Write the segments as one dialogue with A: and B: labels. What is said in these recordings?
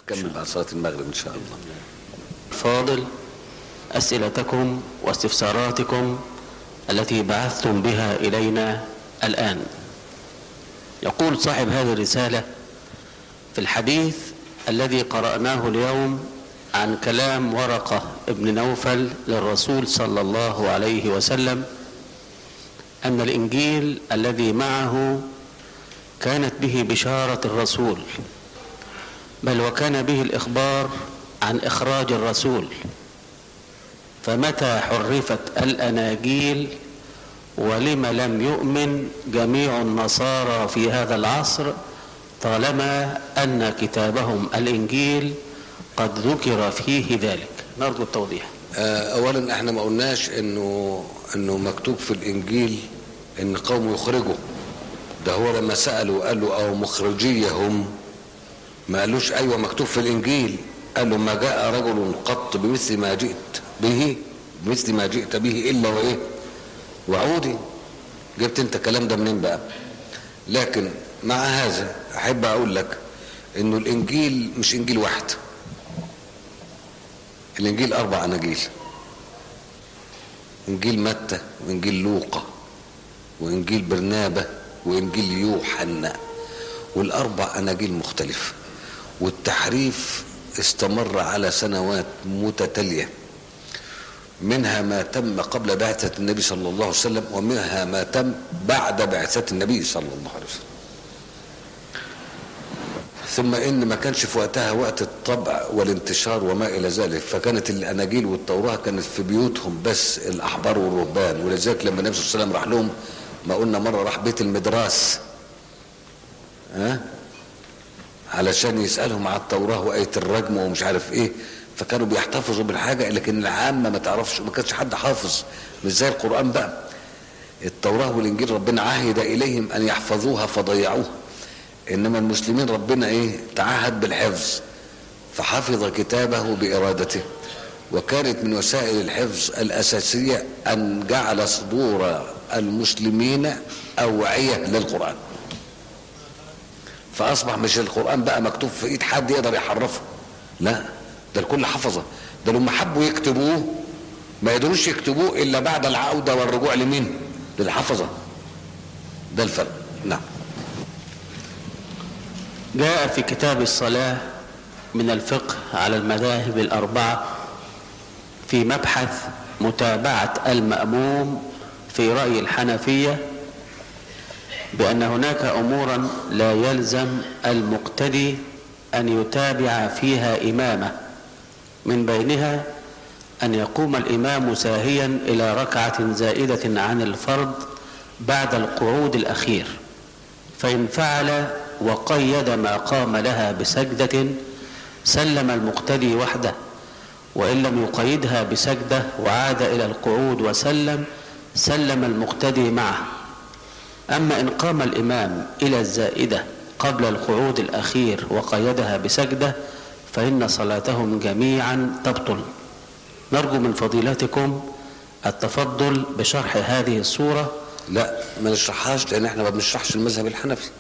A: نكمل بعد صلاة المغرب إن شاء الله
B: فاضل أسئلتكم واستفساراتكم التي بعثتم بها إلينا الآن يقول صاحب هذه الرسالة في الحديث الذي قرأناه اليوم عن كلام ورقة ابن نوفل للرسول صلى الله عليه وسلم أن الإنجيل الذي معه كانت به بشارة الرسول بل وكان به الإخبار عن إخراج الرسول فمتى حرفت الأناجيل ولم لم يؤمن جميع النصارى في هذا العصر طالما أن كتابهم الإنجيل قد ذكر فيه ذلك نرجو التوضيح
A: آه، اولا احنا ما قلناش انه انه مكتوب في الانجيل ان قوم يخرجوا ده هو لما سالوا قال له او مخرجيهم ما قالوش ايوه مكتوب في الانجيل قال له ما جاء رجل قط بمثل ما جئت به بمثل ما جئت به الا وايه وعودي جبت انت الكلام ده منين بقى لكن مع هذا احب اقول لك انه الانجيل مش انجيل واحد الانجيل اربع اناجيل انجيل متى وانجيل لوقا وانجيل برنابة وانجيل يوحنا والاربع اناجيل مختلفة والتحريف استمر على سنوات متتالية منها ما تم قبل بعثة النبي صلى الله عليه وسلم ومنها ما تم بعد بعثة النبي صلى الله عليه وسلم ثم ان ما كانش في وقتها وقت الطبع والانتشار وما الى ذلك فكانت الاناجيل والتوراه كانت في بيوتهم بس الاحبار والرهبان ولذلك لما النبي صلى الله عليه وسلم راح لهم ما قلنا مره راح بيت المدراس ها علشان يسالهم على التوراه وايه الرجم ومش عارف ايه فكانوا بيحتفظوا بالحاجه لكن العامه ما تعرفش ما كانش حد حافظ مش زي القران بقى التوراه والانجيل ربنا عهد اليهم ان يحفظوها فضيعوها انما المسلمين ربنا ايه تعهد بالحفظ فحفظ كتابه بارادته وكانت من وسائل الحفظ الاساسيه ان جعل صدور المسلمين اوعيه للقران فاصبح مش القران بقى مكتوب في ايد حد يقدر يحرفه لا ده الكل حفظه ده لما حبوا يكتبوه ما يقدروش يكتبوه الا بعد العوده والرجوع لمين للحفظه ده الفرق نعم
B: جاء في كتاب الصلاة من الفقه على المذاهب الأربعة في مبحث متابعة المأموم في رأي الحنفية بأن هناك أمورا لا يلزم المقتدي أن يتابع فيها إمامه من بينها أن يقوم الإمام ساهيا إلى ركعة زائدة عن الفرض بعد القعود الأخير فإن فعل وقيد ما قام لها بسجدة سلم المقتدي وحده وإن لم يقيدها بسجدة وعاد إلى القعود وسلم سلم المقتدي معه أما إن قام الإمام إلى الزائدة قبل القعود الأخير وقيدها بسجدة فإن صلاتهم جميعا تبطل نرجو من فضيلتكم التفضل بشرح هذه الصورة
A: لا ما نشرحهاش لان احنا ما بنشرحش المذهب الحنفي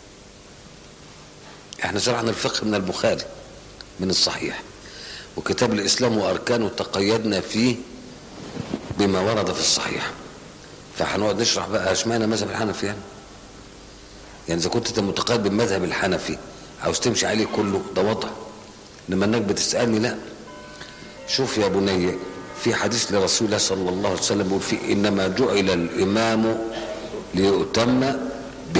A: احنا شرحنا الفقه من البخاري من الصحيح وكتاب الاسلام واركانه تقيدنا فيه بما ورد في الصحيح فهنقعد نشرح بقى اشمعنى مذهب الحنفي يعني يعني اذا كنت انت متقيد بالمذهب الحنفي عاوز تمشي عليه كله ده وضع انما انك بتسالني لا شوف يا بني في حديث لرسول الله صلى الله عليه وسلم بيقول فيه انما جعل الامام ليؤتم به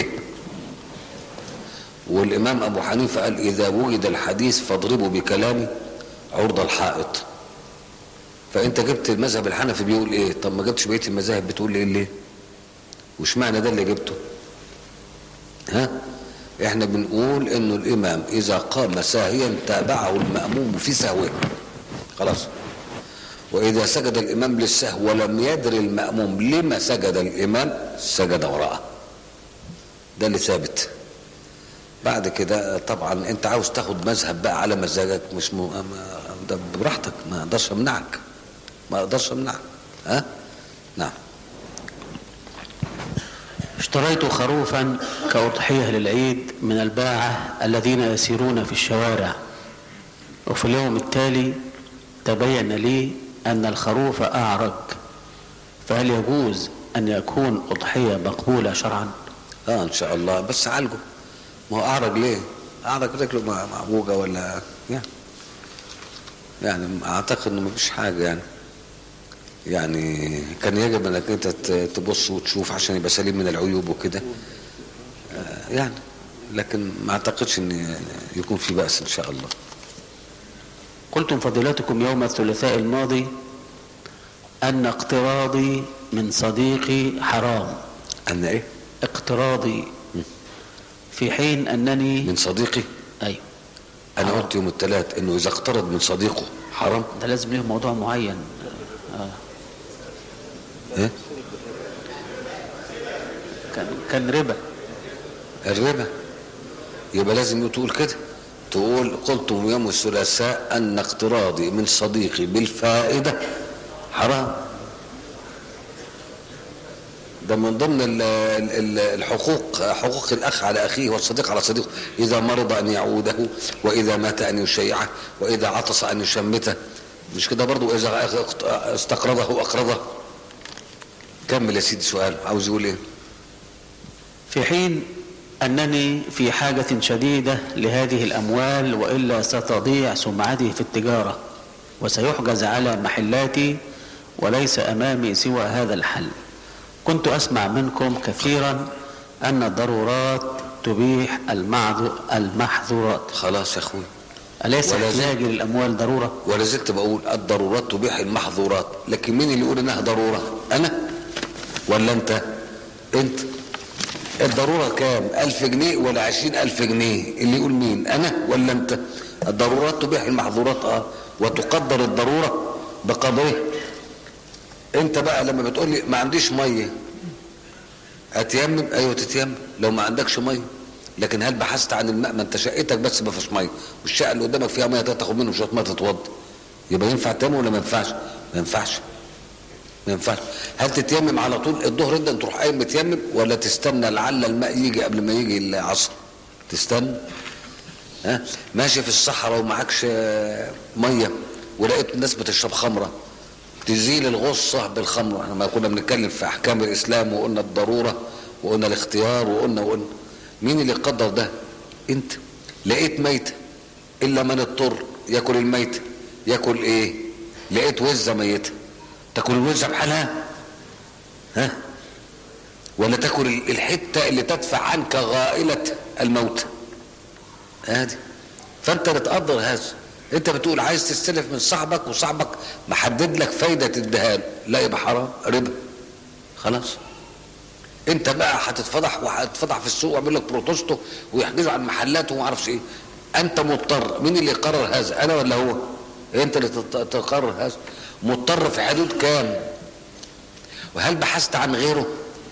A: والامام ابو حنيفه قال اذا وجد الحديث فاضربوا بكلامي عرض الحائط فانت جبت المذهب الحنفي بيقول ايه طب ما جبتش بقيه المذاهب بتقول ايه ليه وش معنى ده اللي جبته ها احنا بنقول انه الامام اذا قام ساهيا تابعه الماموم في سهوه خلاص واذا سجد الامام للسهو ولم يدر الماموم لما سجد الامام سجد وراءه ده اللي ثابت بعد كده طبعا انت عاوز تاخد مذهب بقى على مزاجك مش م... ما- ده براحتك ما اقدرش امنعك ما اقدرش امنعك ها نعم
B: اشتريت خروفا كأضحية للعيد من الباعة الذين يسيرون في الشوارع وفي اليوم التالي تبين لي أن الخروف أعرج فهل يجوز أن يكون أضحية مقبولة شرعا
A: اه ان شاء الله بس عالجه ما هو اعرج ليه اعرج رجله مع- معوجه ولا يعني يعني اعتقد انه مفيش حاجه يعني يعني كان يجب انك انت ت- تبص وتشوف عشان يبقى سليم من العيوب وكده آه، يعني لكن ما اعتقدش ان يكون في بأس ان شاء الله
B: قلتم فضيلتكم يوم الثلاثاء الماضي أن اقتراضي من صديقي حرام
A: ان ايه
B: اقتراضي في حين أنني
A: من صديقي
B: أيوه
A: انا
B: حرام.
A: قلت يوم الثلاث انه اذا اقترض من صديقه حرام
B: ده لازم له موضوع معين
A: ايه
B: كان كان ربا
A: الربا يبقى لازم تقول كده تقول قلت يوم الثلاثاء ان اقتراضي من صديقي بالفائده حرام ده من ضمن ال- ال- ال- الحقوق حقوق الاخ على اخيه والصديق على صديقه اذا مرض ان يعوده واذا مات ان يشيعه واذا عطس ان يشمته مش كده برضو اذا استقرضه اقرضه كمل يا سيدي سؤال عاوز يقول ايه
B: في حين أنني في حاجة شديدة لهذه الأموال وإلا ستضيع سمعتي في التجارة وسيحجز على محلاتي وليس أمامي سوى هذا الحل كنت أسمع منكم كثيرا أن الضرورات تبيح المعذو- المحظورات
A: خلاص يا اخوي
B: أليس
A: ولا زال-
B: احتياجي للأموال ضرورة؟
A: ولا زلت بقول الضرورات تبيح المحظورات لكن مين اللي يقول انها ضرورة انا ولا انت انت الضرورة كام الف جنيه ولا عشرين الف جنيه اللي يقول مين انا ولا انت الضرورات تبيح المحظورات اه وتقدر الضرورة بقضية انت بقى لما بتقول لي ما عنديش مية هتيمم ايوه تتيمم لو ما عندكش ميه لكن هل بحثت عن الماء ما انت شقتك بس ما فيش ميه والشقه اللي قدامك فيها ميه تاخد منه شويه ميه تتوضى يبقى ينفع تيمم ولا ما ينفعش ما ينفعش ما ينفعش هل تتيمم على طول الظهر انت تروح قايم متيمم ولا تستنى لعل الماء يجي قبل ما يجي العصر تستنى ها ماشي في الصحراء ومعكش آه، ميه ولقيت الناس بتشرب خمره تزيل الغصة بالخمر احنا ما كنا بنتكلم في احكام الاسلام وقلنا الضرورة وقلنا الاختيار وقلنا وقلنا مين اللي قدر ده انت لقيت ميتة الا من اضطر ياكل الميتة ياكل ايه لقيت وزة ميتة تاكل الوزة بحالها ها ولا تاكل الحتة اللي تدفع عنك غائلة الموت ادي فانت اللي تقدر هذا انت بتقول عايز تستلف من صاحبك وصاحبك محدد لك فايده الدهان لا يبقى حرام ربا خلاص انت بقى هتتفضح وهتتفضح في السوق ويعمل لك بروتوستو ويحجزوا عن محلات وما اعرفش ايه انت مضطر مين اللي يقرر هذا انا ولا هو انت اللي تت- تقرر هذا مضطر في حدود كام وهل بحثت عن غيره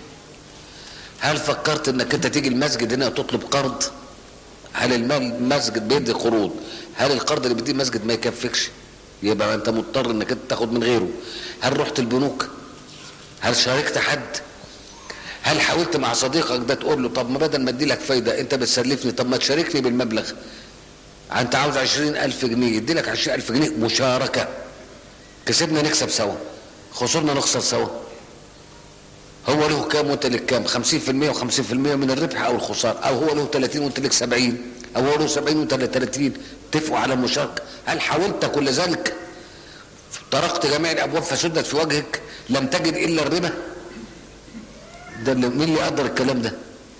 A: هل فكرت انك انت تيجي المسجد هنا وتطلب قرض هل المال المسجد بيدي قروض هل القرض اللي بيديه المسجد ما يكفيكش يبقى انت مضطر انك انت تاخد من غيره هل رحت البنوك هل شاركت حد هل حاولت مع صديقك ده تقول له طب ما بدل ما ادي لك فايده انت بتسلفني طب ما تشاركني بالمبلغ انت عاوز عشرين الف جنيه يدي لك عشرين الف جنيه مشاركه كسبنا نكسب سوا خسرنا نخسر سوا هو له كام وانت لك كام 50% و50% من الربح او الخساره او هو له 30 وانت لك 70 او هو له 70 وانت لك 30 اتفقوا على المشاركه هل حاولت كل ذلك طرقت جميع الابواب فسدت في وجهك لم تجد الا الربا ده اللي مين اللي يقدر الكلام ده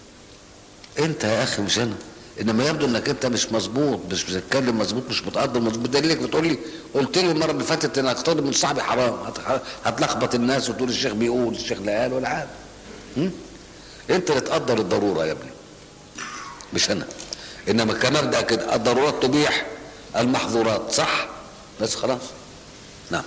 A: انت يا اخي مش انا انما يبدو انك انت مش مظبوط مش بتتكلم مظبوط مش بتقدر مظبوط ده ليك بتقول لي قلت لي المره اللي فاتت ان اقترض من صاحبي حرام هت- هتلخبط الناس وتقول الشيخ بيقول الشيخ لا قال ولا عاد هم؟ انت اللي تقدر الضروره يا ابني مش انا انما كمبدا كده الضرورات تبيح المحظورات صح بس خلاص نعم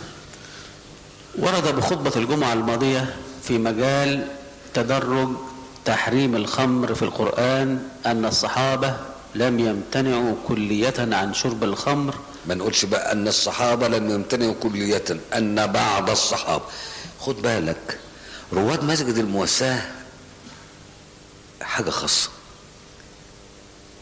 B: ورد بخطبة الجمعة الماضية في مجال تدرج تحريم الخمر في القرآن أن الصحابة لم يمتنعوا كلية عن شرب الخمر
A: ما نقولش بقى ان الصحابه لم يمتنعوا كليه ان بعض الصحابه خد بالك رواد مسجد المواساه حاجه خاصه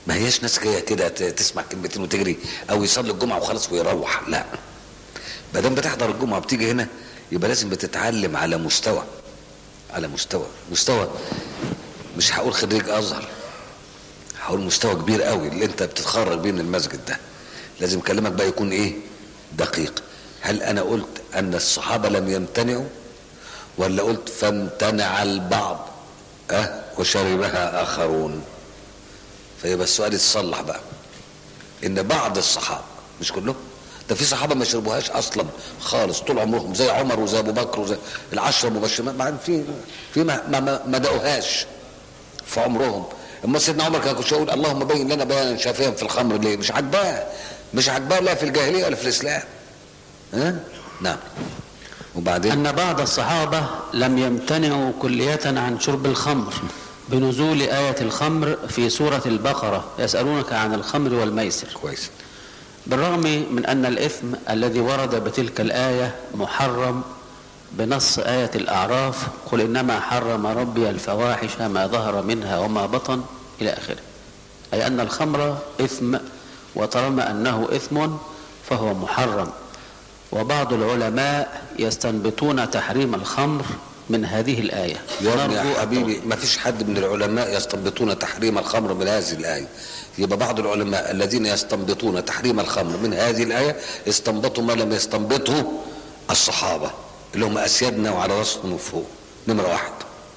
A: ما هياش ناس جايه كده ت- تسمع كلمتين وتجري او يصلي الجمعه وخلاص ويروح لا ما دام بتحضر الجمعه وبتيجي هنا يبقى لازم بتتعلم على مستوى على مستوى مستوى مش هقول خريج ازهر هقول مستوى كبير قوي اللي انت بتتخرج بيه من المسجد ده لازم كلامك بقى يكون ايه دقيق هل انا قلت ان الصحابه لم يمتنعوا ولا قلت فامتنع البعض أه وشربها اخرون فيبقى السؤال يتصلح بقى ان بعض الصحابه مش كلهم ده في صحابه ما يشربوهاش اصلا خالص طول عمرهم زي عمر وزي ابو بكر وزي العشره المبشرين ما في في ما ما, ما, ما دقوهاش في عمرهم اما سيدنا عمر كان كنت يقول اللهم بين لنا بيانا شافيا في الخمر ليه مش عجباه مش عجباه لا في الجاهليه ولا في الاسلام ها نعم وبعدين
B: أن بعض الصحابة لم يمتنعوا كلية عن شرب الخمر بنزول آية الخمر في سورة البقرة يسألونك عن الخمر والميسر
A: كويس
B: بالرغم من أن الإثم الذي ورد بتلك الآية محرم بنص آية الأعراف قل إنما حرم ربي الفواحش ما ظهر منها وما بطن إلى آخره أي أن الخمر إثم وطالما أنه إثم فهو محرم وبعض العلماء يستنبطون تحريم الخمر من هذه الآية
A: يا ابني
B: نرجو
A: يا حبيبي ما فيش حد من العلماء يستنبطون تحريم الخمر من هذه الآية يبقى بعض العلماء الذين يستنبطون تحريم الخمر من هذه الآية استنبطوا ما لم يستنبطه الصحابة اللي هم أسيادنا وعلى راسهم من فوق نمرة واحد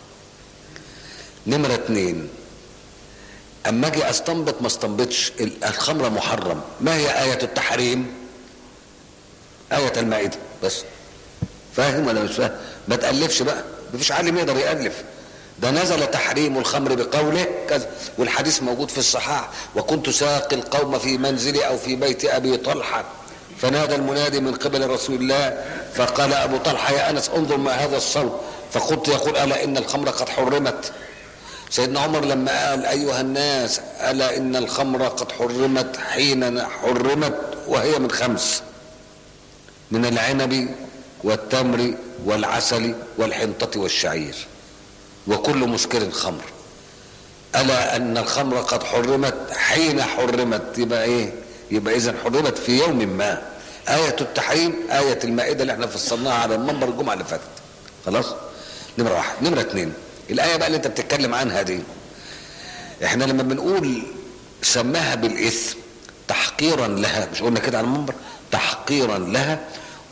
A: نمرة اتنين أما أجي أستنبط ما استنبطش الخمر محرم ما هي آية التحريم آية المائدة بس فاهم ولا مش فاهم ما تألفش بقى مفيش عالم يقدر يألف ده نزل تحريم الخمر بقوله كذا والحديث موجود في الصحاح وكنت ساقي القوم في منزلي او في بيت ابي طلحه فنادى المنادي من قبل رسول الله فقال ابو طلحه يا انس انظر ما هذا الصوت فقلت يقول الا ان الخمر قد حرمت سيدنا عمر لما قال ايها الناس الا ان الخمر قد حرمت حين حرمت وهي من خمس من العنب والتمر والعسل والحنطة والشعير وكل مسكر خمر ألا أن الخمر قد حرمت حين حرمت يبقى إيه يبقى إذا حرمت في يوم ما آية التحريم آية المائدة اللي احنا فصلناها على المنبر الجمعة اللي فاتت خلاص نمرة واحد نمرة اتنين الآية بقى اللي أنت بتتكلم عنها دي احنا لما بنقول سماها بالإثم تحقيرا لها مش قلنا كده على المنبر تحقيرا لها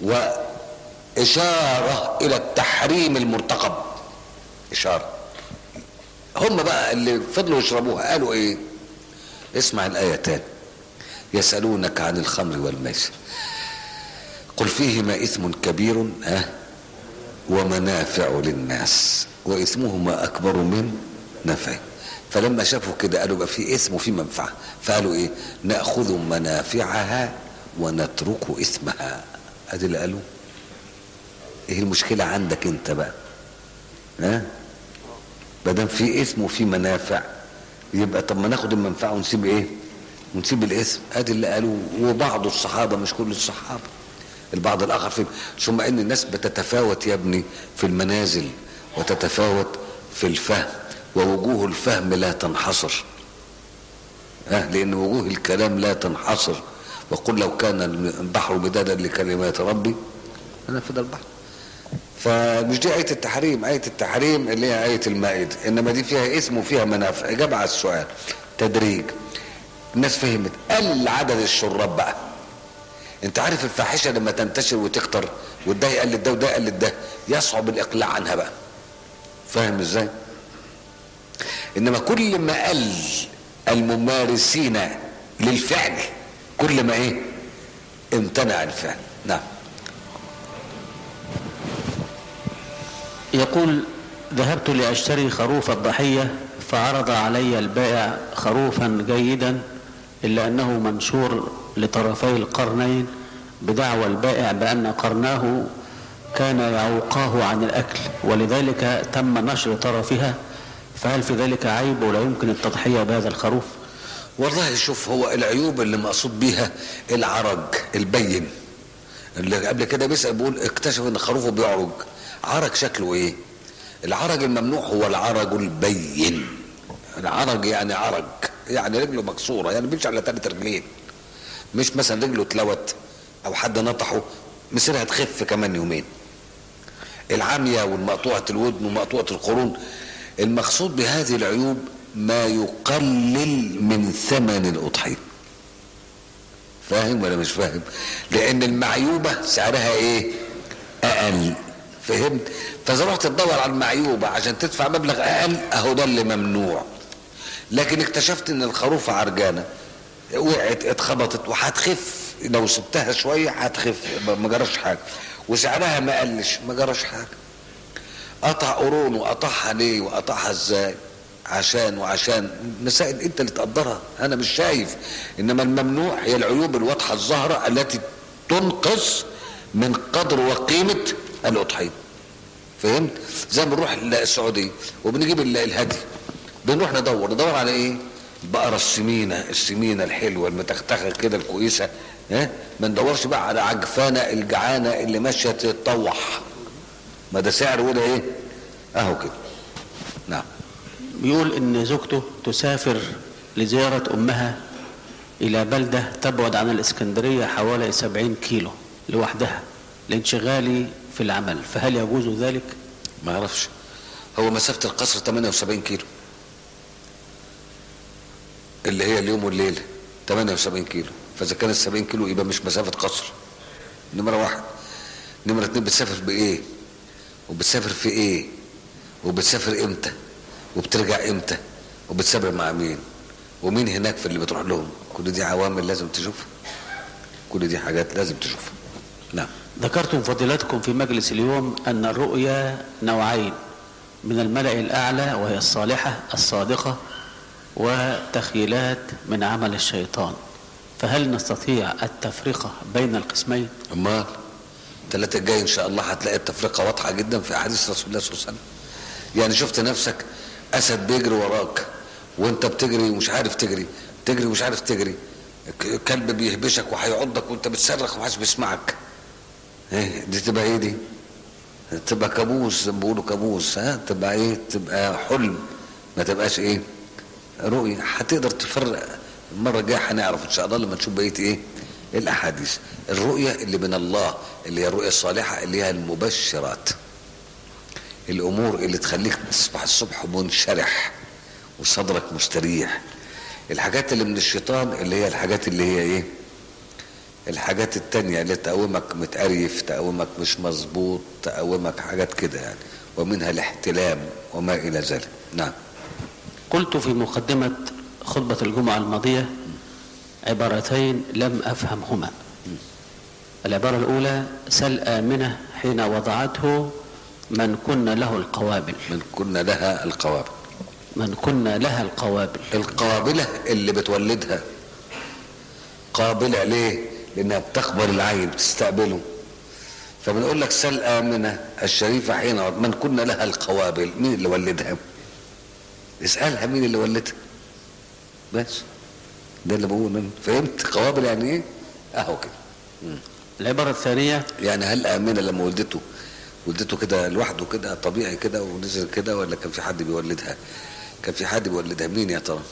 A: وإشارة إلى التحريم المرتقب إشارة هم بقى اللي فضلوا يشربوها قالوا إيه اسمع الآيتان يسألونك عن الخمر والميسر قل فيهما إثم كبير ها ومنافع للناس وإثمهما أكبر من نفعه فلما شافوا كده قالوا بقى في إثم وفي منفعة فقالوا إيه نأخذ منافعها ونترك إثمها ادي اللي قالوا ايه المشكلة عندك انت بقى ها ما دام في اسم وفي منافع يبقى طب ما ناخد المنفعة ونسيب ايه ونسيب الاسم ادي اللي قالوا وبعض الصحابة مش كل الصحابة البعض الاخر في ثم ان الناس بتتفاوت يا ابني في المنازل وتتفاوت في الفهم ووجوه الفهم لا تنحصر ها لان وجوه الكلام لا تنحصر وقل لو كان البحر مدادا لكلمات ربي انا في البحر فمش دي آية التحريم آية التحريم اللي هي آية المائدة إنما دي فيها اسم وفيها منافع إجابة على السؤال تدريج الناس فهمت قل عدد الشراب بقى انت عارف الفاحشة لما تنتشر وتكتر وده يقلد ده وده يقلد ده يصعب الإقلاع عنها بقى فاهم ازاي انما كل ما قل الممارسين للفعل كل ما ايه امتنع الفعل نعم
B: يقول ذهبت لأشتري خروف الضحية فعرض علي البائع خروفا جيدا إلا أنه منشور لطرفي القرنين بدعوى البائع بأن قرناه كان يعوقاه عن الأكل ولذلك تم نشر طرفها فهل في ذلك عيب ولا يمكن التضحية بهذا الخروف
A: والله شوف هو العيوب اللي مقصود بيها العرج البين اللي قبل كده بيسأل بيقول اكتشف ان خروفه بيعرج عرج شكله ايه العرج الممنوع هو العرج البين العرج يعني عرج يعني رجله مكسوره يعني بيمشي على ثلاث رجلين مش مثلا رجله اتلوت او حد نطحه مصيرها تخف كمان يومين العمية والمقطوعة الودن ومقطوعة القرون المقصود بهذه العيوب ما يقلل من ثمن الأضحية فاهم ولا مش فاهم لأن المعيوبة سعرها إيه أقل فهمت فإذا رحت تدور على المعيوبة عشان تدفع مبلغ أقل أهو ده اللي ممنوع لكن اكتشفت ان الخروفة عرجانة وقعت اتخبطت وهتخف لو سبتها شوية هتخف ما جراش حاجة وسعرها ما قلش ما جراش حاجة قطع قرون وقطعها ليه وقطعها ازاي عشان وعشان مسائل انت اللي تقدرها انا مش شايف انما الممنوع هي العيوب الواضحة الظاهرة التي تنقص من قدر وقيمة الاضحية فهمت زي ما بنروح السعودية وبنجيب ال- الهدي بنروح ندور ندور على ايه البقرة السمينة السمينة الحلوة المتختخة كده الكويسة ها ما ندورش بقى على عجفانة الجعانة اللي ماشية تتطوح ما ده سعر وده ايه اهو كده نعم
B: بيقول ان زوجته تسافر لزيارة امها الى بلدة تبعد عن الاسكندرية حوالي 70 كيلو لوحدها لانشغالي في العمل فهل يجوز ذلك
A: ما اعرفش هو مسافة القصر 78 كيلو اللي هي اليوم والليلة 78 كيلو فاذا كانت 70 كيلو يبقى مش مسافة قصر نمرة واحد نمرة اتنين بتسافر بايه وبتسافر في ايه وبتسافر امتى وبترجع امتى وبتسافر مع مين ومين هناك في اللي بتروح لهم كل دي عوامل لازم تشوفها كل دي حاجات لازم تشوفها نعم
B: ذكرتم فضيلتكم في مجلس اليوم أن الرؤيا نوعين من الملأ الأعلى وهي الصالحة الصادقة وتخيلات من عمل الشيطان فهل نستطيع التفرقة بين القسمين
A: امال الثلاثة الجاي ان شاء الله هتلاقي التفرقة واضحة جدا في احاديث رسول الله صلى الله عليه وسلم يعني شفت نفسك اسد بيجري وراك وانت بتجري ومش عارف تجري تجري ومش عارف تجري ك- كلب بيهبشك وهيعضك وانت بتصرخ ومحدش بيسمعك ايه دي تبقى ايه دي تبقى كابوس زي ما بيقولوا كابوس ها تبقى ايه تبقى حلم ما تبقاش ايه رؤية هتقدر تفرق المرة الجاية هنعرف ان شاء الله لما نشوف بقية ايه الاحاديث الرؤية اللي من الله اللي هي الرؤية الصالحة اللي هي المبشرات الامور اللي تخليك تصبح الصبح منشرح وصدرك مستريح الحاجات اللي من الشيطان اللي هي الحاجات اللي هي ايه الحاجات التانية اللي تقومك متقريف تقومك مش مظبوط تقومك حاجات كده يعني ومنها الاحتلام وما الى ذلك نعم
B: قلت في مقدمة خطبة الجمعة الماضية عبارتين لم أفهمهما العبارة الأولى سل آمنة حين وضعته من كن له القوابل
A: من كنا لها القوابل
B: من كن لها القوابل
A: القابلة اللي بتولدها قابلة ليه لانها بتقبل العين بتستقبله فبنقول لك سل آمنة الشريفة حين وض- من كنا لها القوابل مين اللي ولدها اسألها مين اللي ولدها بس ده اللي بقوله أنا. فهمت قوابل يعني ايه اهو كده
B: العبارة الثانية
A: يعني هل آمنة لما ولدته ولدته كده لوحده كده طبيعي كده ونزل كده ولا كان في حد بيولدها كان في حد بيولدها مين يا ترى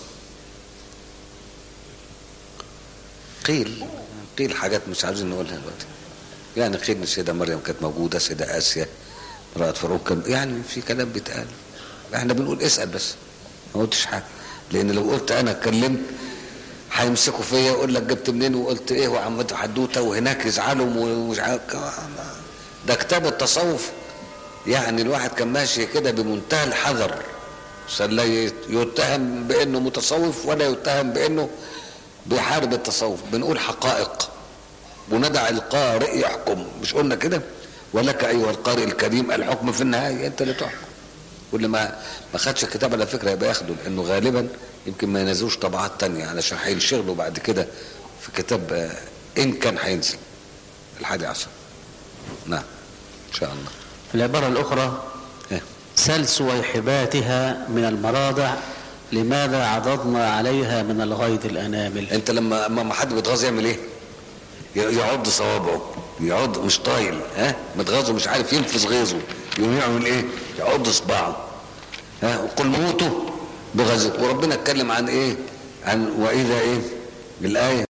A: قيل قيل حاجات مش عايزين نقولها دلوقتي يعني قيل ان السيده مريم كانت موجوده السيده اسيا امراه فرعون كان يعني في كلام بيتقال احنا بنقول اسال بس ما قلتش حاجه لان لو قلت انا اتكلمت هيمسكوا فيا يقول لك جبت منين وقلت ايه وعملت حدوته وهناك يزعلوا ومش عارف ده كتاب التصوف يعني الواحد كان ماشي كده بمنتهى الحذر عشان لا يتهم بانه متصوف ولا يتهم بانه بيحارب التصوف بنقول حقائق وندع القارئ يحكم مش قلنا كده ولك ايها القارئ الكريم الحكم في النهايه انت اللي تحكم واللي ما ما خدش الكتاب على فكره يبقى ياخده لانه غالبا يمكن ما ينزلوش طبعات تانية علشان هينشغلوا بعد كده في كتاب آه، ان كان هينزل الحادي عشر نعم ان شاء الله
B: العبارة الأخرى
A: إيه.
B: سل سويحباتها من المراضع لماذا عضضنا عليها من الغيظ الأنامل
A: انت لما لما حد بيتغاظ يعمل ايه ي- يعض صوابعه يعض مش طايل ها متغاظ ومش عارف ينفذ غيظه يقوم يعمل ايه يعض صباعه ها وقل موتوا بغزك وربنا اتكلم عن ايه عن واذا ايه الايه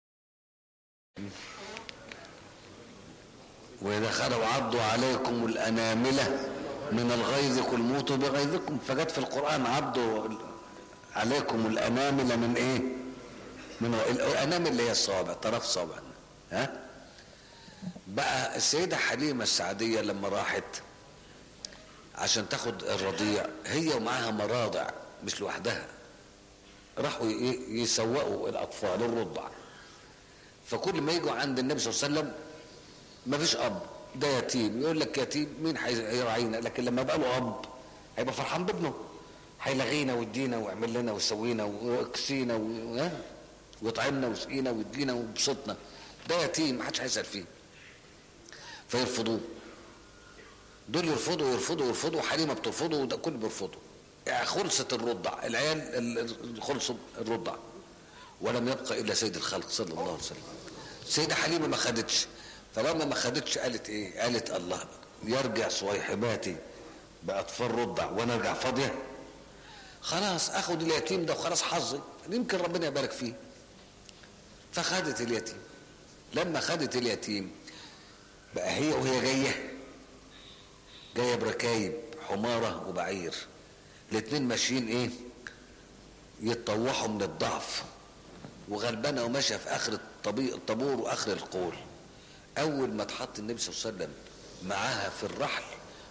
A: واذا خلوا عضوا عليكم الانامله من الغيظ قل موتوا بغيظكم فجت في القران عضوا عليكم الانامل من ايه من الانامل اللي هي الصوابع طرف صوابع ها بقى السيده حليمه السعديه لما راحت عشان تاخد الرضيع هي ومعاها مراضع مش لوحدها راحوا يسوقوا الاطفال الرضع فكل ما يجوا عند النبي صلى الله عليه وسلم ما فيش اب ده يتيم يقول لك يتيم مين هيراعينا لكن لما بقى له اب هيبقى فرحان بابنه هيلغينا ويدينا ويعمل لنا ويسوينا ويكسينا ويطعمنا ويسقينا ويدينا ويبسطنا ده يتيم ما حدش هيسال فيه فيرفضوه دول يرفضوا يرفضوا يرفضوا حليمه بترفضه وده كل بيرفضوا يعني خلصت الرضع العيال خلصوا الرضع ولم يبقى الا سيد الخلق صلى الله عليه وسلم السيده حليمه ما خدتش فلما ما خدتش قالت ايه قالت الله يرجع صويحباتي باطفال رضع وانا ارجع فاضيه خلاص اخد اليتيم ده وخلاص حظي يمكن ربنا يبارك فيه فخدت اليتيم لما خدت اليتيم بقى هي وهي جايه جايه بركايب حماره وبعير الاتنين ماشيين ايه يتطوحوا من الضعف وغلبانه وماشيه في اخر الطابور واخر القول اول ما اتحط النبي صلى الله عليه وسلم معاها في الرحل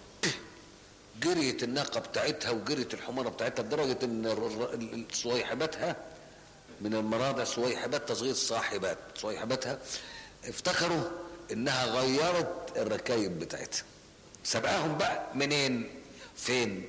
A: جريت الناقه بتاعتها وجريت الحماره بتاعتها لدرجه ان صويحباتها من المراضع صويحبات تصغير صاحبات صويحباتها افتكروا انها غيرت الركايب بتاعتها سبقاهم بقى منين فين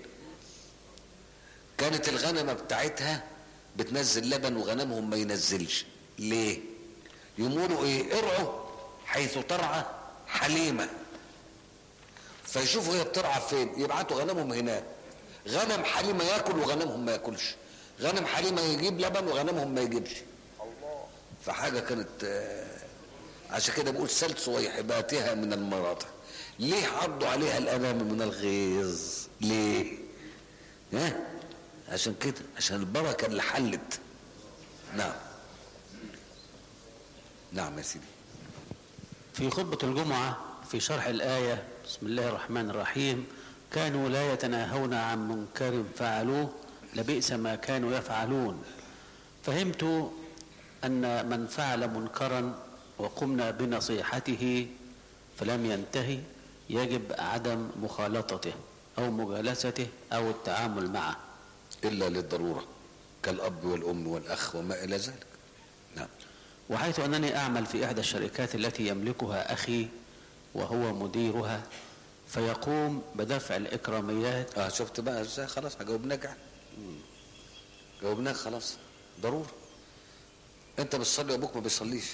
A: كانت الغنمة بتاعتها بتنزل لبن وغنمهم ما ينزلش ليه يقولوا ايه ارعوا حيث ترعى حليمة فيشوفوا هي بترعى فين يبعتوا غنمهم هناك غنم حليمة ياكل وغنمهم ما ياكلش غنم حليمة يجيب لبن وغنمهم ما يجيبش فحاجة كانت عشان كده بقول سلت صويحباتها من المراضع ليه عضوا عليها الامام من الغيظ ليه ها عشان كده عشان البركه اللي حلت نعم نعم يا سيدي
B: في خطبة الجمعة في شرح الآية بسم الله الرحمن الرحيم كانوا لا يتناهون عن منكر فعلوه لبئس ما كانوا يفعلون فهمت أن من فعل منكرا وقمنا بنصيحته فلم ينتهي يجب عدم مخالطته أو مجالسته أو التعامل معه
A: الا للضروره كالاب والام والاخ وما الى ذلك نعم
B: وحيث أنني أعمل في إحدى الشركات التي يملكها أخي وهو مديرها فيقوم بدفع الإكراميات
A: اه شفت بقى ازاي خلاص جاوبناك يعني جاوبناك خلاص ضروري انت بتصلي وابوك ما بيصليش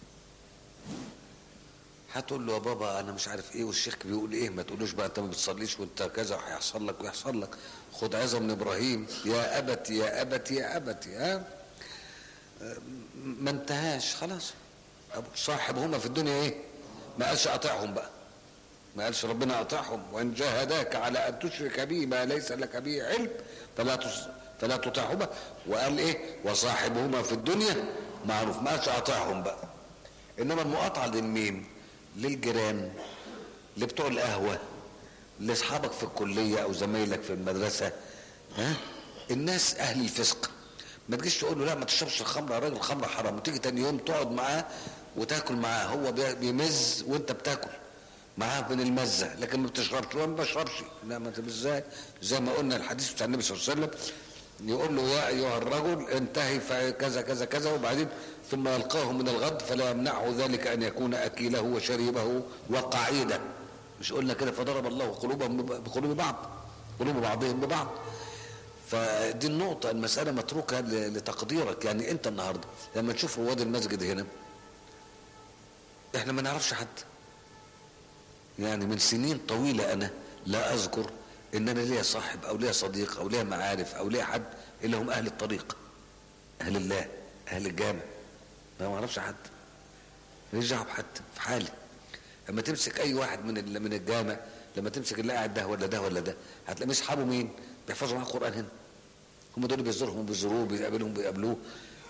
A: هتقول له يا بابا انا مش عارف ايه والشيخ بيقول ايه ما تقولوش بقى انت ما بتصليش وانت كذا وهيحصل لك ويحصل لك خد عظه من ابراهيم يا ابت يا ابت يا ابت ها ما انتهاش خلاص صاحبهما في الدنيا ايه ما قالش اطيعهم بقى ما قالش ربنا اطيعهم وان جاهداك على ان تشرك بي ما ليس لك به علم فلا تص... فلا تطيعهما وقال ايه وصاحبهما في الدنيا معروف ما قالش اطيعهم بقى انما المقاطعه لمين للجيران اللي بتوع القهوه لاصحابك في الكليه او زمايلك في المدرسه ها الناس اهل الفسق ما تجيش تقول له لا ما تشربش الخمر يا راجل الخمر حرام وتيجي تاني يوم تقعد معاه وتاكل معاه هو بيمز وانت بتاكل معاه من المزه لكن ما بتشربش ما بشربش لا ما انت ازاي زي ما قلنا الحديث بتاع النبي صلى الله عليه وسلم يقول له يا ايها الرجل انتهي كذا كذا كذا وبعدين ثم يلقاه من الغد فلا يمنعه ذلك ان يكون اكيله وشريبه وقعيده مش قلنا كده فضرب الله قلوبهم بقلوب بعض قلوب بعضهم ببعض فدي النقطة المسألة متروكة لتقديرك يعني أنت النهاردة لما تشوف رواد المسجد هنا إحنا ما نعرفش حد يعني من سنين طويلة أنا لا أذكر إن أنا ليا صاحب أو ليا صديق أو ليا معارف أو ليا حد إلا هم أهل الطريق أهل الله أهل الجامع ما أعرفش حد ماليش دعوة بحد في حالي لما تمسك أي واحد من من الجامع لما تمسك اللي قاعد ده ولا ده ولا ده هتلاقي مش اصحابه مين؟ بيحفظوا معاه القرآن هنا هم دول بيزورهم بيزوروه بيقابلهم بيقابلوه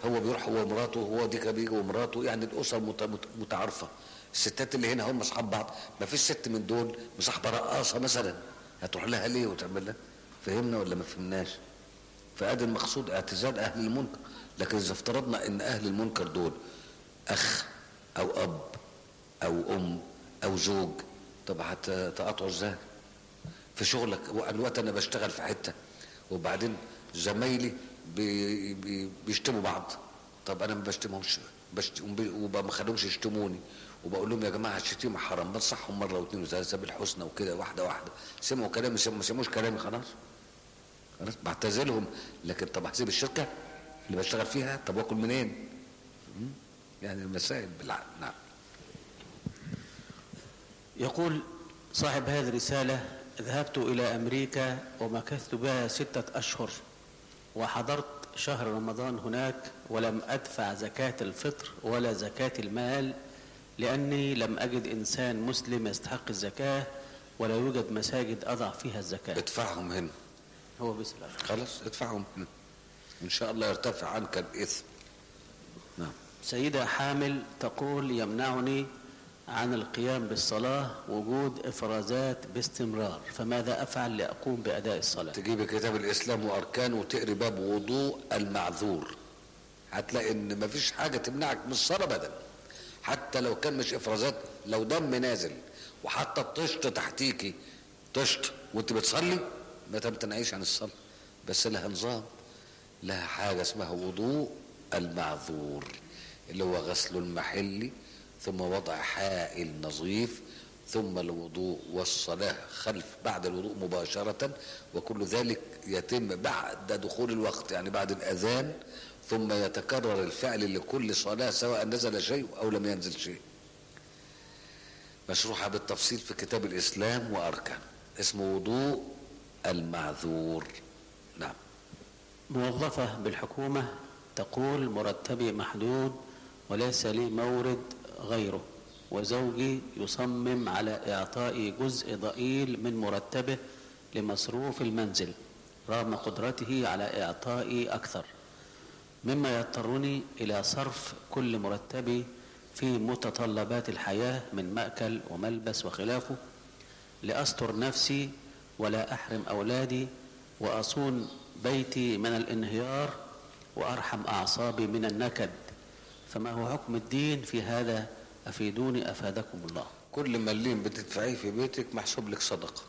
A: هو بيروح هو ومراته هو دي كان بيجي ومراته يعني الاسر مت- مت- متعارفه الستات اللي هنا هم اصحاب بعض ما فيش ست من دول مصاحبه رقاصه مثلا هتروح لها ليه وتعمل لها فهمنا ولا ما فهمناش فادي المقصود اعتزال اهل المنكر لكن اذا افترضنا ان اهل المنكر دول اخ او اب او ام او زوج طب هتقاطعوا ازاي في شغلك الوقت انا بشتغل في حته وبعدين زمايلي بي بي بيشتموا بعض طب انا ما بشتمهمش بشتم وما بخليهمش يشتموني وبقول لهم يا جماعه الشتيمه حرام بنصحهم مره واثنين وثلاثه بالحسنى وكده واحده واحده سمعوا كلامي سمعوا ما سمعوش كلامي خلاص خلاص بعتذرهم لكن طب هسيب الشركه اللي بشتغل فيها طب واكل منين؟ م? يعني المسائل بالعقل نعم
B: يقول صاحب هذه الرسالة ذهبت إلى أمريكا ومكثت بها ستة أشهر وحضرت شهر رمضان هناك ولم أدفع زكاة الفطر ولا زكاة المال لأني لم أجد إنسان مسلم يستحق الزكاة ولا يوجد مساجد أضع فيها الزكاة
A: ادفعهم هنا
B: هو بيسأل
A: خلاص ادفعهم هنا ان شاء الله يرتفع عنك الاثم نعم
B: سيدة حامل تقول يمنعني عن القيام بالصلاة وجود إفرازات باستمرار فماذا أفعل لأقوم بأداء الصلاة
A: تجيب كتاب الاسلام واركانه وتقري باب وضوء المعذور هتلاقي ان مفيش حاجه تمنعك من الصلاه ابدا حتى لو كان مش افرازات لو دم نازل وحتى الطشت تحتيكي طشت وانت بتصلي ما تمتنعيش عن الصلاه بس لها نظام لها حاجه اسمها وضوء المعذور اللي هو غسل المحل ثم وضع حائل نظيف ثم الوضوء والصلاة خلف بعد الوضوء مباشرة وكل ذلك يتم بعد دخول الوقت يعني بعد الأذان ثم يتكرر الفعل لكل صلاة سواء نزل شيء أو لم ينزل شيء مشروحة بالتفصيل في كتاب الإسلام وأركان اسمه وضوء المعذور نعم
B: موظفة بالحكومة تقول مرتبي محدود وليس لي مورد غيره وزوجي يصمم على إعطائي جزء ضئيل من مرتبه لمصروف المنزل رغم قدرته على إعطائي أكثر مما يضطرني إلى صرف كل مرتبي في متطلبات الحياة من مأكل وملبس وخلافه لأستر نفسي ولا أحرم أولادي وأصون بيتي من الانهيار وأرحم أعصابي من النكد فما هو حكم الدين في هذا أفيدوني أفادكم الله
A: كل مليم بتدفعيه في بيتك محسوب لك صدقة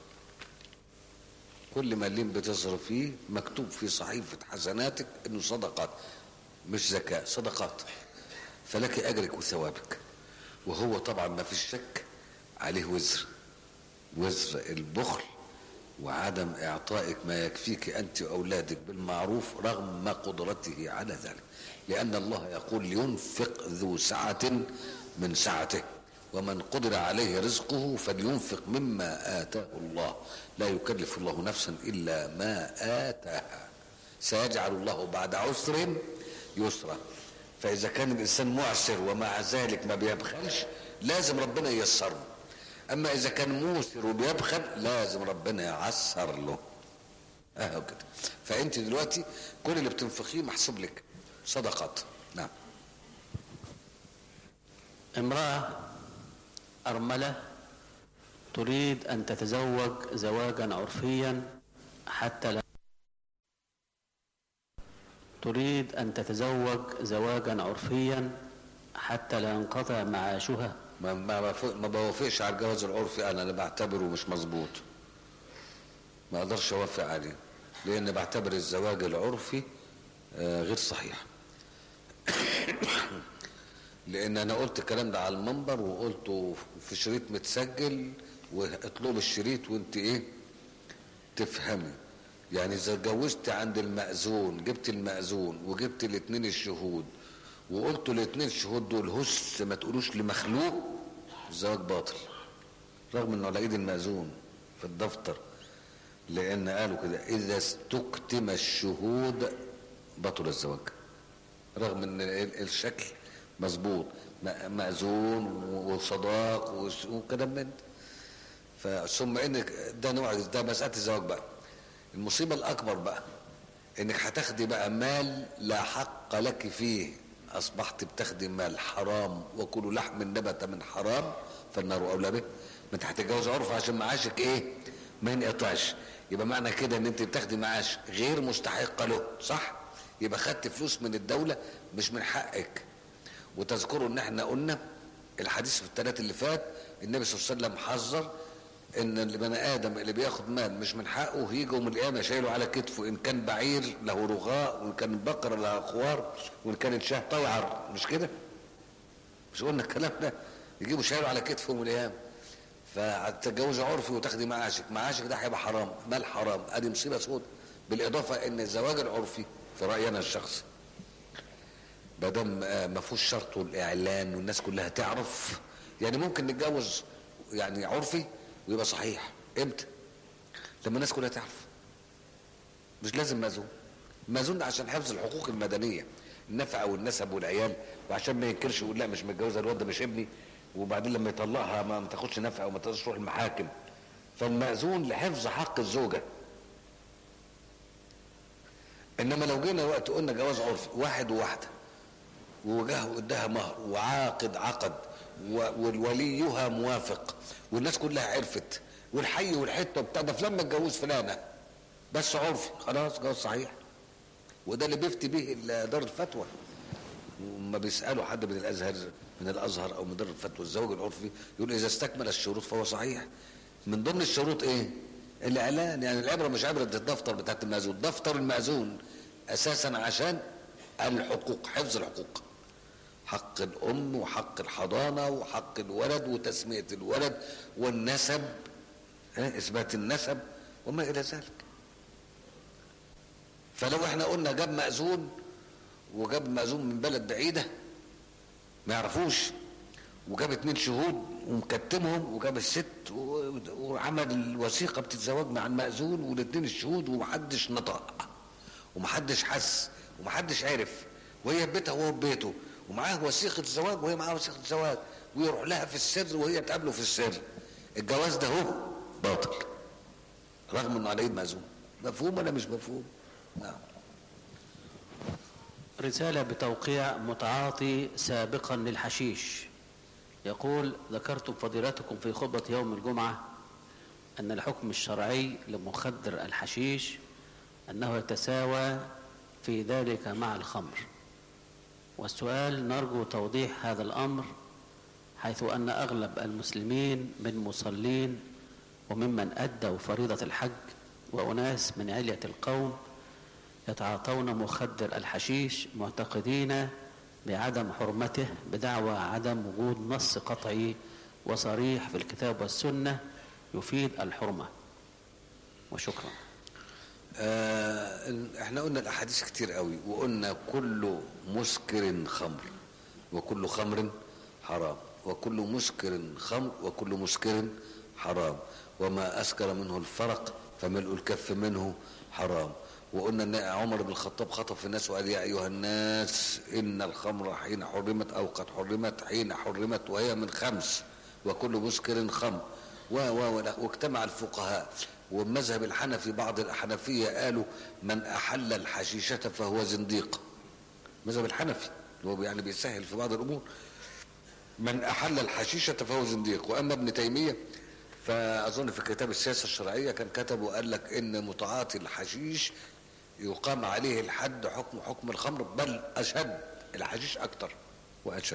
A: كل مليم بتصرفيه مكتوب في صحيفة حسناتك انه صدقات مش زكاة صدقات فلك اجرك وثوابك وهو طبعا ما فيش شك عليه وزر وزر البخل وعدم اعطائك ما يكفيك انت واولادك بالمعروف رغم قدرته على ذلك لان الله يقول لينفق ذو سعه من سعته ومن قدر عليه رزقه فلينفق مما اتاه الله لا يكلف الله نفسا الا ما اتاها سيجعل الله بعد عسر يسرا فاذا كان الانسان معسر ومع ذلك ما بيبخلش لازم ربنا ييسره اما اذا كان موسر وبيبخل لازم ربنا يعسر له اهو كده فانت دلوقتي كل اللي بتنفقيه محسوب لك صدقات نعم
B: امرأة أرملة تريد أن تتزوج زواجا عرفيا حتى لا تريد أن تتزوج زواجا عرفيا حتى لا ينقطع معاشها
A: ما ما بف- ما بوافقش على الجواز العرفي انا اللي بعتبره مش مظبوط ما اقدرش اوافق عليه لان بعتبر الزواج العرفي آه، غير صحيح لان انا قلت الكلام ده على المنبر وقلته في شريط متسجل واطلب الشريط وانت ايه تفهمي يعني اذا اتجوزت عند المأذون جبت المأذون وجبت الاثنين الشهود وقلت الاثنين الشهود دول هس ما تقولوش لمخلوق الزواج باطل رغم انه على ايد المأذون في الدفتر لان قالوا كده اذا استكتم الشهود بطل الزواج رغم ان ال- الشكل مظبوط م- مأذون وصداق وس- وكلام من ده. ف- ثم ان ده نوع ده مساله الزواج بقى المصيبه الاكبر بقى انك هتاخدي بقى مال لا حق لك فيه اصبحت بتاخدي مال حرام وكل لحم نبت من حرام فالنار اولى به ما انت هتتجوز عرف عشان معاشك ايه ما ينقطعش يبقى معنى كده ان انت بتاخدي معاش غير مستحقه له صح يبقى خدت فلوس من الدوله مش من حقك وتذكروا ان احنا قلنا الحديث في الثلاث اللي فات النبي صلى الله عليه وسلم حذر ان البني ادم اللي بياخد مال مش من حقه يجي يوم القيامه شايله على كتفه ان كان بعير له رغاء وان كان بقره لها خوار وان كانت شاه طوعر مش كده؟ مش قلنا الكلام ده يجيبوا شايله على كتفه يوم القيامه فهتتجوزي عرفي وتاخدي معاشك معاشك ده هيبقى حرام مال حرام ادي مصيبه سود بالاضافه ان الزواج العرفي في رايي انا الشخصي ما دام ما فيهوش شرط الاعلان والناس كلها تعرف يعني ممكن نتجوز يعني عرفي ويبقى صحيح امتى لما الناس كلها تعرف مش لازم مأذون مأذون ده عشان حفظ الحقوق المدنية النفقة والنسب والعيال وعشان ما ينكرش يقول لا مش متجوزة الواد ده مش ابني وبعدين لما يطلقها ما تاخدش نفقة وما تقدرش تروح المحاكم فالمأذون لحفظ حق الزوجة انما لو جينا وقت قلنا جواز عرفي واحد وواحده ووجهه ادها مهر وعاقد عقد ووليها موافق والناس كلها عرفت والحي والحته بتاع ده فلان متجوز فلانه بس عرفي خلاص جواز صحيح وده اللي بيفتي به دار الفتوى وما بيسالوا حد من الازهر من الازهر او من دار الفتوى الزواج العرفي يقول اذا استكمل الشروط فهو صحيح من ضمن الشروط ايه؟ الاعلان يعني العبره مش عبره الدفتر بتاعت المأذون دفتر المأذون اساسا عشان الحقوق حفظ الحقوق حق الام وحق الحضانه وحق الولد وتسميه الولد والنسب اثبات النسب وما الى ذلك فلو احنا قلنا جاب مأذون وجاب مأذون من بلد بعيده ما يعرفوش وجاب اتنين شهود ومكتمهم وجاب الست وعمل الوثيقه بتتزوج مع المأذون والاتنين الشهود ومحدش نطق ومحدش حس ومحدش عرف وهي في بيتها وهو في بيته ومعاه وثيقه زواج وهي معاها وثيقه زواج ويروح لها في السر وهي تقابله في السر الجواز ده هو باطل رغم انه عليه مأذون مفهوم ولا مش مفهوم؟ نعم
B: رسالة بتوقيع متعاطي سابقا للحشيش يقول ذكرتم فضيلتكم في خطبة يوم الجمعة أن الحكم الشرعي لمخدر الحشيش أنه يتساوى في ذلك مع الخمر والسؤال نرجو توضيح هذا الأمر حيث أن أغلب المسلمين من مصلين وممن أدوا فريضة الحج وأناس من علية القوم يتعاطون مخدر الحشيش معتقدين بعدم حرمته بدعوى عدم وجود نص قطعي وصريح في الكتاب والسنة يفيد الحرمة وشكرا
A: آه احنا قلنا الاحاديث كتير قوي وقلنا كل مسكر خمر وكل خمر حرام وكل مسكر خمر وكل مسكر حرام وما اسكر منه الفرق فملء الكف منه حرام وقلنا ان عمر بن الخطاب خطب في الناس وقال يا ايها الناس ان الخمر حين حرمت او قد حرمت حين حرمت وهي من خمس وكل مسكر خمر و و واجتمع الفقهاء والمذهب الحنفي بعض الحنفيه قالوا من احل الحشيشه فهو زنديق مذهب الحنفي هو يعني بيسهل في بعض الامور من احل الحشيشه فهو زنديق واما ابن تيميه فاظن في كتاب السياسه الشرعيه كان كتب وقال لك ان متعاطي الحشيش يقام عليه الحد حكم حكم الخمر بل اشد الحشيش اكتر واشد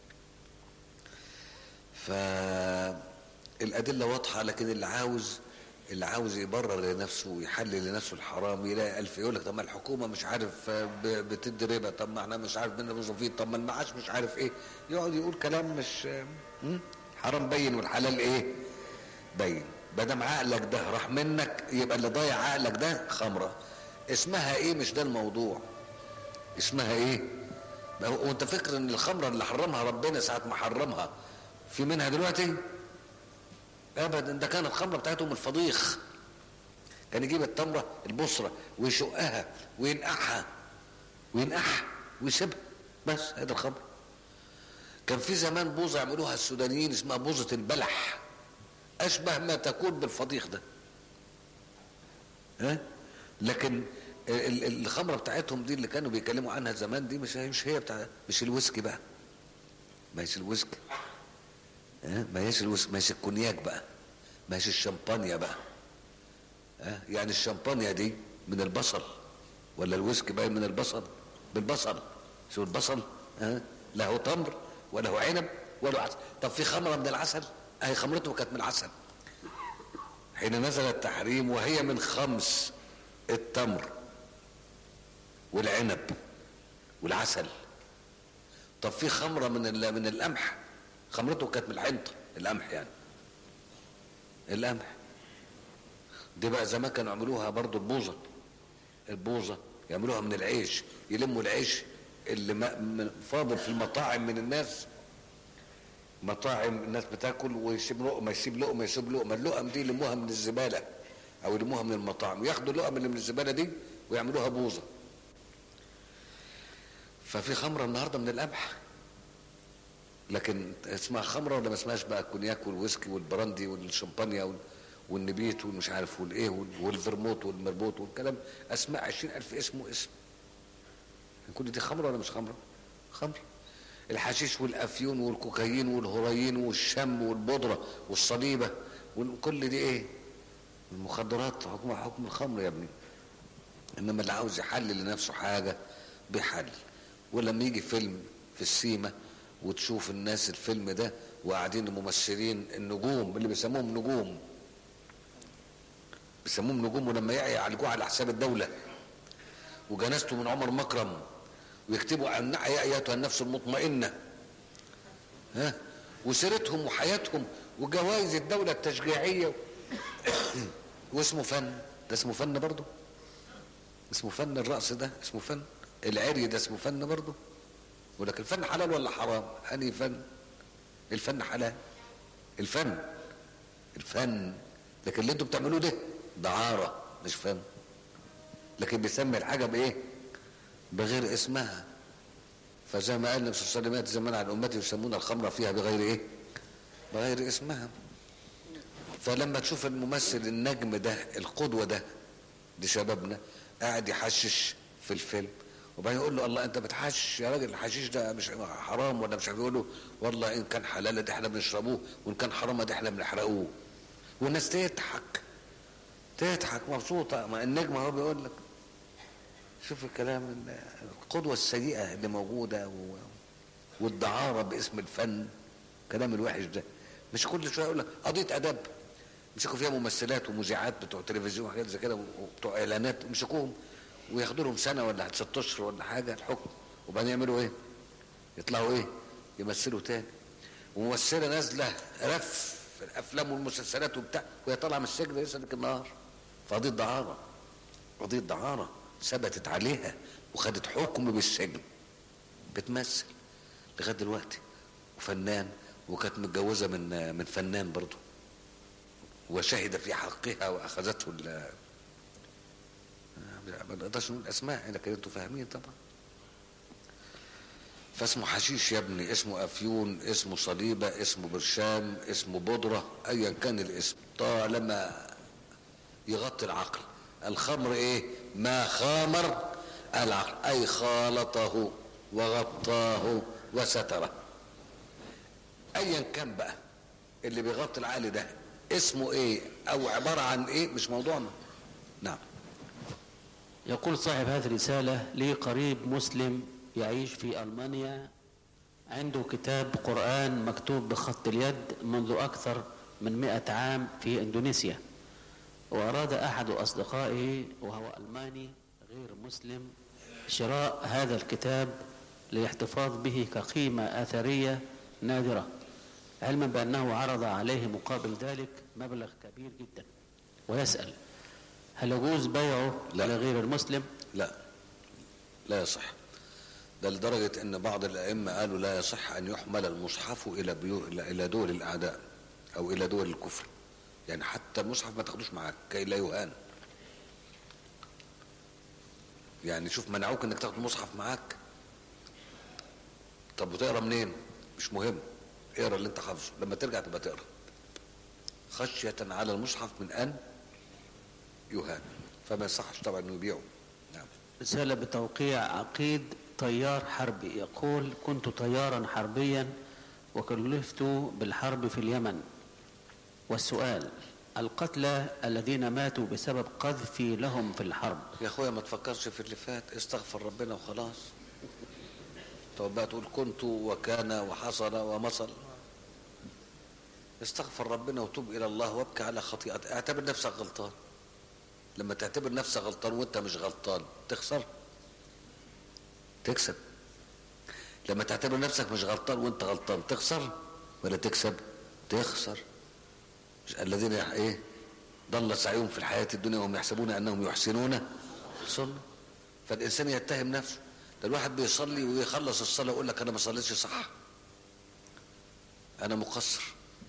A: فالادله واضحه لكن اللي عاوز اللي عاوز يبرر لنفسه ويحلل لنفسه الحرام يلاقي ألف يقول لك طب ما الحكومه مش عارف بتدي ربا طب ما احنا مش عارف بينا موظفين طب ما المعاش مش عارف ايه يقعد يقول كلام مش حرام بين والحلال ايه بين ما دام عقلك ده راح منك يبقى اللي ضايع عقلك ده خمره اسمها ايه مش ده الموضوع اسمها ايه وانت فكر ان الخمره اللي حرمها ربنا ساعه ما حرمها في منها دلوقتي ابدا ده كان الخمره بتاعتهم الفضيخ كان يجيب التمره البصره ويشقها وينقعها وينقعها ويسيبها بس هذا الخمر كان في زمان بوظه يعملوها السودانيين اسمها بوظه البلح اشبه ما تكون بالفضيخ ده ها لكن ال- ال- الخمره بتاعتهم دي اللي كانوا بيتكلموا عنها زمان دي مش مش هي بتاع مش الويسكي بقى ما هيش الويسكي ها ما هيش الويسكي ما هيش الكونياك بقى ما هيش الشمبانيا بقى ها يعني الشمبانيا دي من البصل ولا الويسكي باين من البصل بالبصل شو البصل ها لا هو تمر ولا هو عنب ولا عسل طب في خمره من العسل اهي خمرته كانت من العسل حين نزل التحريم وهي من خمس التمر والعنب والعسل طب في خمره من ال- من القمح خمرته كانت من الحنطه القمح يعني القمح دي بقى زمان كانوا يعملوها برضو البوظه البوظه يعملوها من العيش يلموا العيش اللي ما- من- فاضل في المطاعم من الناس مطاعم الناس بتاكل ويسيب لقمه يسيب لقمه يسيب لقمه اللقم دي يلموها من الزباله او يلموها من المطاعم وياخدوا اللقم اللي من الزباله دي ويعملوها بوظه ففي خمره النهارده من القمح لكن اسمها خمره ولا ما اسمهاش بقى الكونياك والويسكي والبراندي والشمبانيا وال- والنبيت والمش عارف والايه وال- والفرموت والمربوط والكلام اسماء عشرين الف اسم واسم كل دي خمره ولا مش خمره خمر الحشيش والافيون والكوكايين والهروين والشم والبودره والصليبه وكل دي ايه المخدرات حكم حكم الخمر يا ابني انما اللي عاوز يحلل لنفسه حاجه بيحلل ولما يجي فيلم في السيما وتشوف الناس الفيلم ده وقاعدين الممثلين النجوم اللي بيسموهم نجوم بيسموهم نجوم ولما يعي يعالجوه على حساب الدوله وجنازته من عمر مكرم ويكتبوا عن يا ايتها النفس المطمئنه ها وسيرتهم وحياتهم وجوائز الدوله التشجيعيه واسمه فن ده اسمه فن برضه اسمه فن الرقص ده اسمه فن العري ده اسمه فن برضه ولكن الفن حلال ولا حرام انهي فن الفن حلال الفن الفن لكن اللي انتوا بتعملوه ده دعاره مش فن لكن بيسمي الحاجه بايه بغير اسمها فزي ما قال النبي صلى الله عليه وسلم ياتي زمان عن امتي يسمون الخمر فيها بغير ايه بغير اسمها فلما تشوف الممثل النجم ده القدوه ده دي شبابنا قاعد يحشش في الفيلم وبعدين يقول له الله انت بتحشش يا راجل الحشيش ده مش حرام ولا مش عارف يقول له والله ان كان حلال ده احنا بنشربوه وان كان حرام ده احنا بنحرقوه والناس تضحك تضحك مبسوطه ما النجم هو بيقول لك شوف الكلام القدوه السيئه اللي موجوده و... والدعاره باسم الفن كلام الوحش ده مش كل شويه يقول لك قضيه ادب مسكوا فيها ممثلات ومذيعات بتوع تلفزيون وحاجات زي كده وبتوع اعلانات مسكوهم وياخدوا لهم سنه ولا ست اشهر ولا حاجه الحكم وبعدين يعملوا ايه؟ يطلعوا ايه؟ يمثلوا تاني وممثله نازله رف في الافلام والمسلسلات وبتاع وهي طالعه من السجن لسه لك النهار فقضيه دعاره قضيه دعاره ثبتت عليها وخدت حكم بالسجن بتمثل لغايه دلوقتي وفنان وكانت متجوزه من من فنان برضه وشهد في حقها واخذته ال ما نقدرش نقول اسماء لكن انتوا فاهمين طبعا فاسمه حشيش يا ابني اسمه افيون اسمه صليبه اسمه برشام اسمه بودره ايا كان الاسم طالما يغطي العقل الخمر ايه ما خامر العقل اي خالطه وغطاه وستره ايا كان بقى اللي بيغطي العقل ده اسمه ايه او عباره عن ايه مش موضوعنا نعم
B: يقول صاحب هذه الرسالة لي قريب مسلم يعيش في ألمانيا عنده كتاب قرآن مكتوب بخط اليد منذ أكثر من مئة عام في إندونيسيا وأراد أحد أصدقائه وهو ألماني غير مسلم شراء هذا الكتاب للاحتفاظ به كقيمة أثرية نادرة علما بأنه عرض عليه مقابل ذلك مبلغ كبير جدا ويسأل هل يجوز بيعه
A: لا.
B: لغير المسلم
A: لا لا يصح ده لدرجة ان بعض الائمة قالوا لا يصح ان يحمل المصحف الى بيو... الى إلى دول الاعداء او الى دول الكفر يعني حتى المصحف ما تاخدوش معاك كي لا يهان يعني شوف منعوك انك تاخد المصحف معاك طب وتقرا منين مش مهم اقرا اللي انت حافظه لما ترجع تبقى تقرا خشية على المصحف من ان يهان فما يصحش طبعا انه يبيعه نعم
B: رسالة بتوقيع عقيد طيار حربي يقول كنت طيارا حربيا وكلفت بالحرب في اليمن والسؤال القتلى الذين ماتوا بسبب قذفي لهم في الحرب
A: يا اخويا ما تفكرش في اللي فات استغفر ربنا وخلاص طب بقى تقول كنت وكان وحصل ومصل استغفر ربنا وتوب الى الله وابكي على خطيئتك اعتبر نفسك غلطان لما تعتبر نفسك غلطان وانت مش غلطان تخسر تكسب لما تعتبر نفسك مش غلطان وانت غلطان تخسر ولا تكسب تخسر مش الذين يح- ايه ضل سعيهم في الحياة الدنيا وهم يحسبون انهم يحسنون صنع فالانسان يتهم نفسه ده الواحد بيصلي ويخلص الصلاة ويقول لك انا ما صليتش صح انا مقصر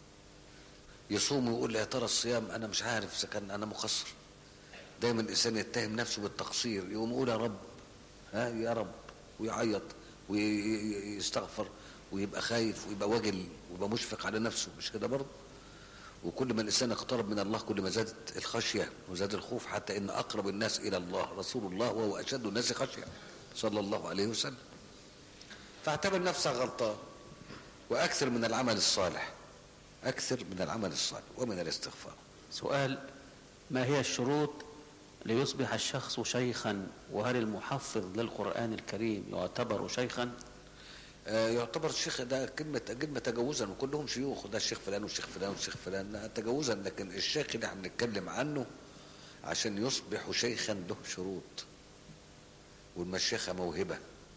A: يصوم ويقول يا ترى الصيام انا مش عارف اذا كان انا مقصر دايما الانسان يتهم نفسه بالتقصير يقوم يقول يا رب ها يا رب ويعيط ويستغفر ويبقى خايف ويبقى وجل ويبقى مشفق على نفسه مش كده برضه وكل ما الانسان اقترب من الله كل ما زادت الخشيه وزاد الخوف حتى ان اقرب الناس الى الله رسول الله وهو اشد الناس خشيه صلى الله عليه وسلم فاعتبر نفسك غلطان واكثر من العمل الصالح اكثر من العمل الصالح ومن الاستغفار
B: سؤال ما هي الشروط ليصبح الشخص شيخا وهل المحفظ للقرآن الكريم يعتبر شيخا
A: آه، يعتبر الشيخ ده كلمة كلمة تجاوزا وكلهم شيوخ ده الشيخ فلان والشيخ فلان والشيخ فلان لا، تجاوزا لكن الشيخ اللي احنا بنتكلم عنه عشان يصبح شيخا له شروط والمشيخة موهبة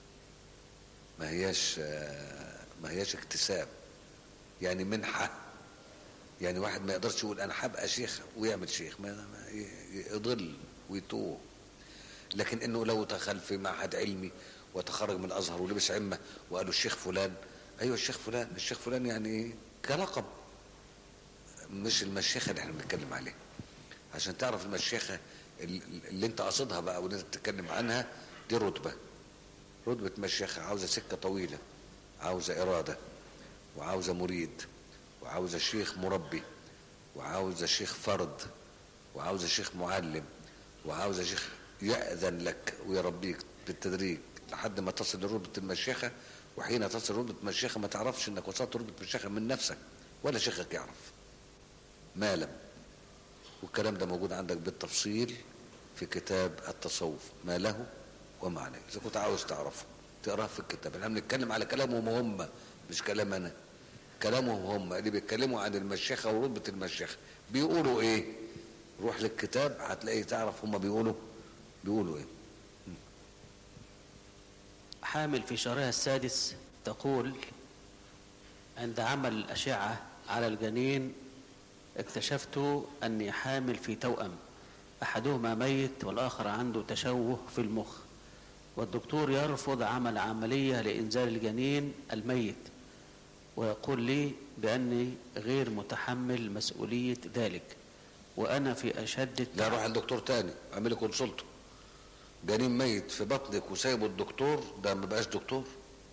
A: ما هياش آه، ما هياش اكتساب يعني منحة يعني واحد ما يقدرش يقول انا هبقى شيخ ويعمل شيخ ما ما ي- يضل ويتوه لكن انه لو دخل في معهد علمي وتخرج من الازهر ولبس عمه وقالوا الشيخ فلان ايوه الشيخ فلان الشيخ فلان يعني ايه كلقب مش المشيخه اللي احنا بنتكلم عليها عشان تعرف المشيخه ال- اللي انت قاصدها بقى واللي انت بتتكلم عنها دي رتبه رتبه مشيخه عاوزه سكه طويله عاوزه اراده وعاوزه مريد وعاوزه شيخ مربي وعاوزه شيخ فرد وعاوزه شيخ معلم وعاوزه شيخ يأذن لك ويربيك بالتدريج لحد ما تصل لرتبة المشيخة وحين تصل لرتبة المشيخة ما تعرفش انك وصلت لرتبة المشيخة من نفسك ولا شيخك يعرف ما لم والكلام ده موجود عندك بالتفصيل في كتاب التصوف ما له وما عليه اذا كنت عاوز تعرفه تقراه في الكتاب احنا بنتكلم على كلامهم هم مش كلام انا كلامهم هم اللي بيتكلموا عن المشيخة ورتبة المشيخة بيقولوا ايه روح للكتاب هتلاقي تعرف هم بيقولوا بيقولوا ايه
B: حامل في شهرها السادس تقول عند عمل الأشعة على الجنين اكتشفت أني حامل في توأم أحدهما ميت والآخر عنده تشوه في المخ والدكتور يرفض عمل عملية لإنزال الجنين الميت ويقول لي بأني غير متحمل مسؤولية ذلك وأنا في أشد
A: لا روح لدكتور تاني اعملي كونسلته جنين ميت في بطنك وسايبه الدكتور ده ما بقاش دكتور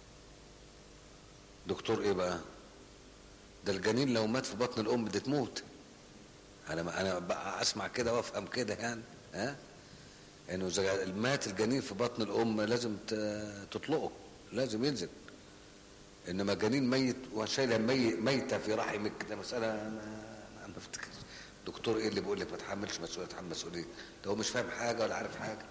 A: دكتور ايه بقى ده الجنين لو مات في بطن الام دي تموت انا ما انا بقى اسمع كده وافهم كده يعني ها انه اذا مات الجنين في بطن الام لازم ت- تطلقه لازم ينزل انما جنين ميت وشايله مي ميته في رحمك ده مساله انا انا ما افتكر دكتور ايه اللي بيقول لك ما تحملش مسؤوليه تحمل مسؤوليه ده هو مش فاهم حاجه ولا عارف حاجه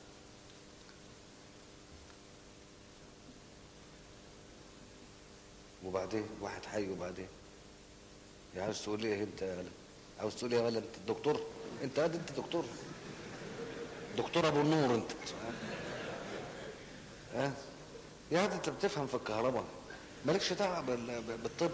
A: وبعدين واحد حي وبعدين يا عاوز تقول ايه انت يا ولد عاوز تقول ايه يا ولد انت الدكتور انت قد انت دكتور دكتور ابو النور انت ها يا واد انت بتفهم في الكهرباء مالكش دعوه بال- بالطب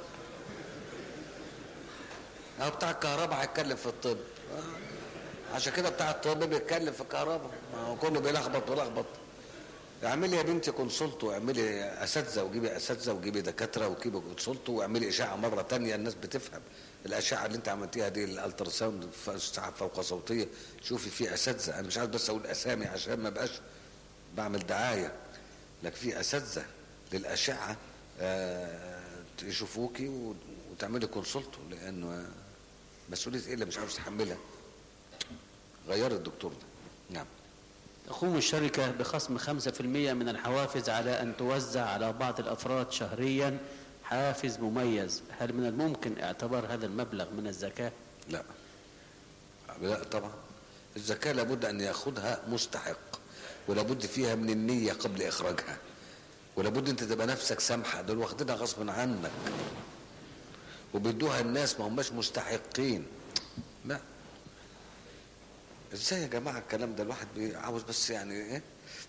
A: هو بتاع الكهرباء هيتكلم في الطب آه. عشان كده بتاع الطب بيتكلم في الكهرباء ما هو كله بيلخبط ويلخبط اعملي يا بنتي كونسلت واعملي اساتذه وجيبي اساتذه وجيبي دكاتره وجيبي كونسلت واعملي اشعه مره تانية الناس بتفهم الاشعه اللي انت عملتيها دي الالتراساوند ف- اشعه فوق صوتيه شوفي في اساتذه انا مش عايز بس اقول اسامي عشان ما بقاش بعمل دعايه لكن في اساتذه للاشعه آه، يشوفوكي و- وتعملي كونسلت لانه مسؤوليه ايه اللي مش عاوز تحملها غير الدكتور ده نعم
B: تقوم الشركة بخصم 5% من الحوافز على أن توزع على بعض الأفراد شهريا حافز مميز هل من الممكن اعتبار هذا المبلغ من الزكاة؟
A: لا لا طبعا الزكاة لابد أن يأخذها مستحق ولابد فيها من النية قبل إخراجها ولابد أنت تبقى نفسك سامحة دول واخدينها غصب عنك وبيدوها الناس ما هماش مستحقين لا ازاي يا جماعة الكلام ده الواحد بي- عاوز بس يعني ايه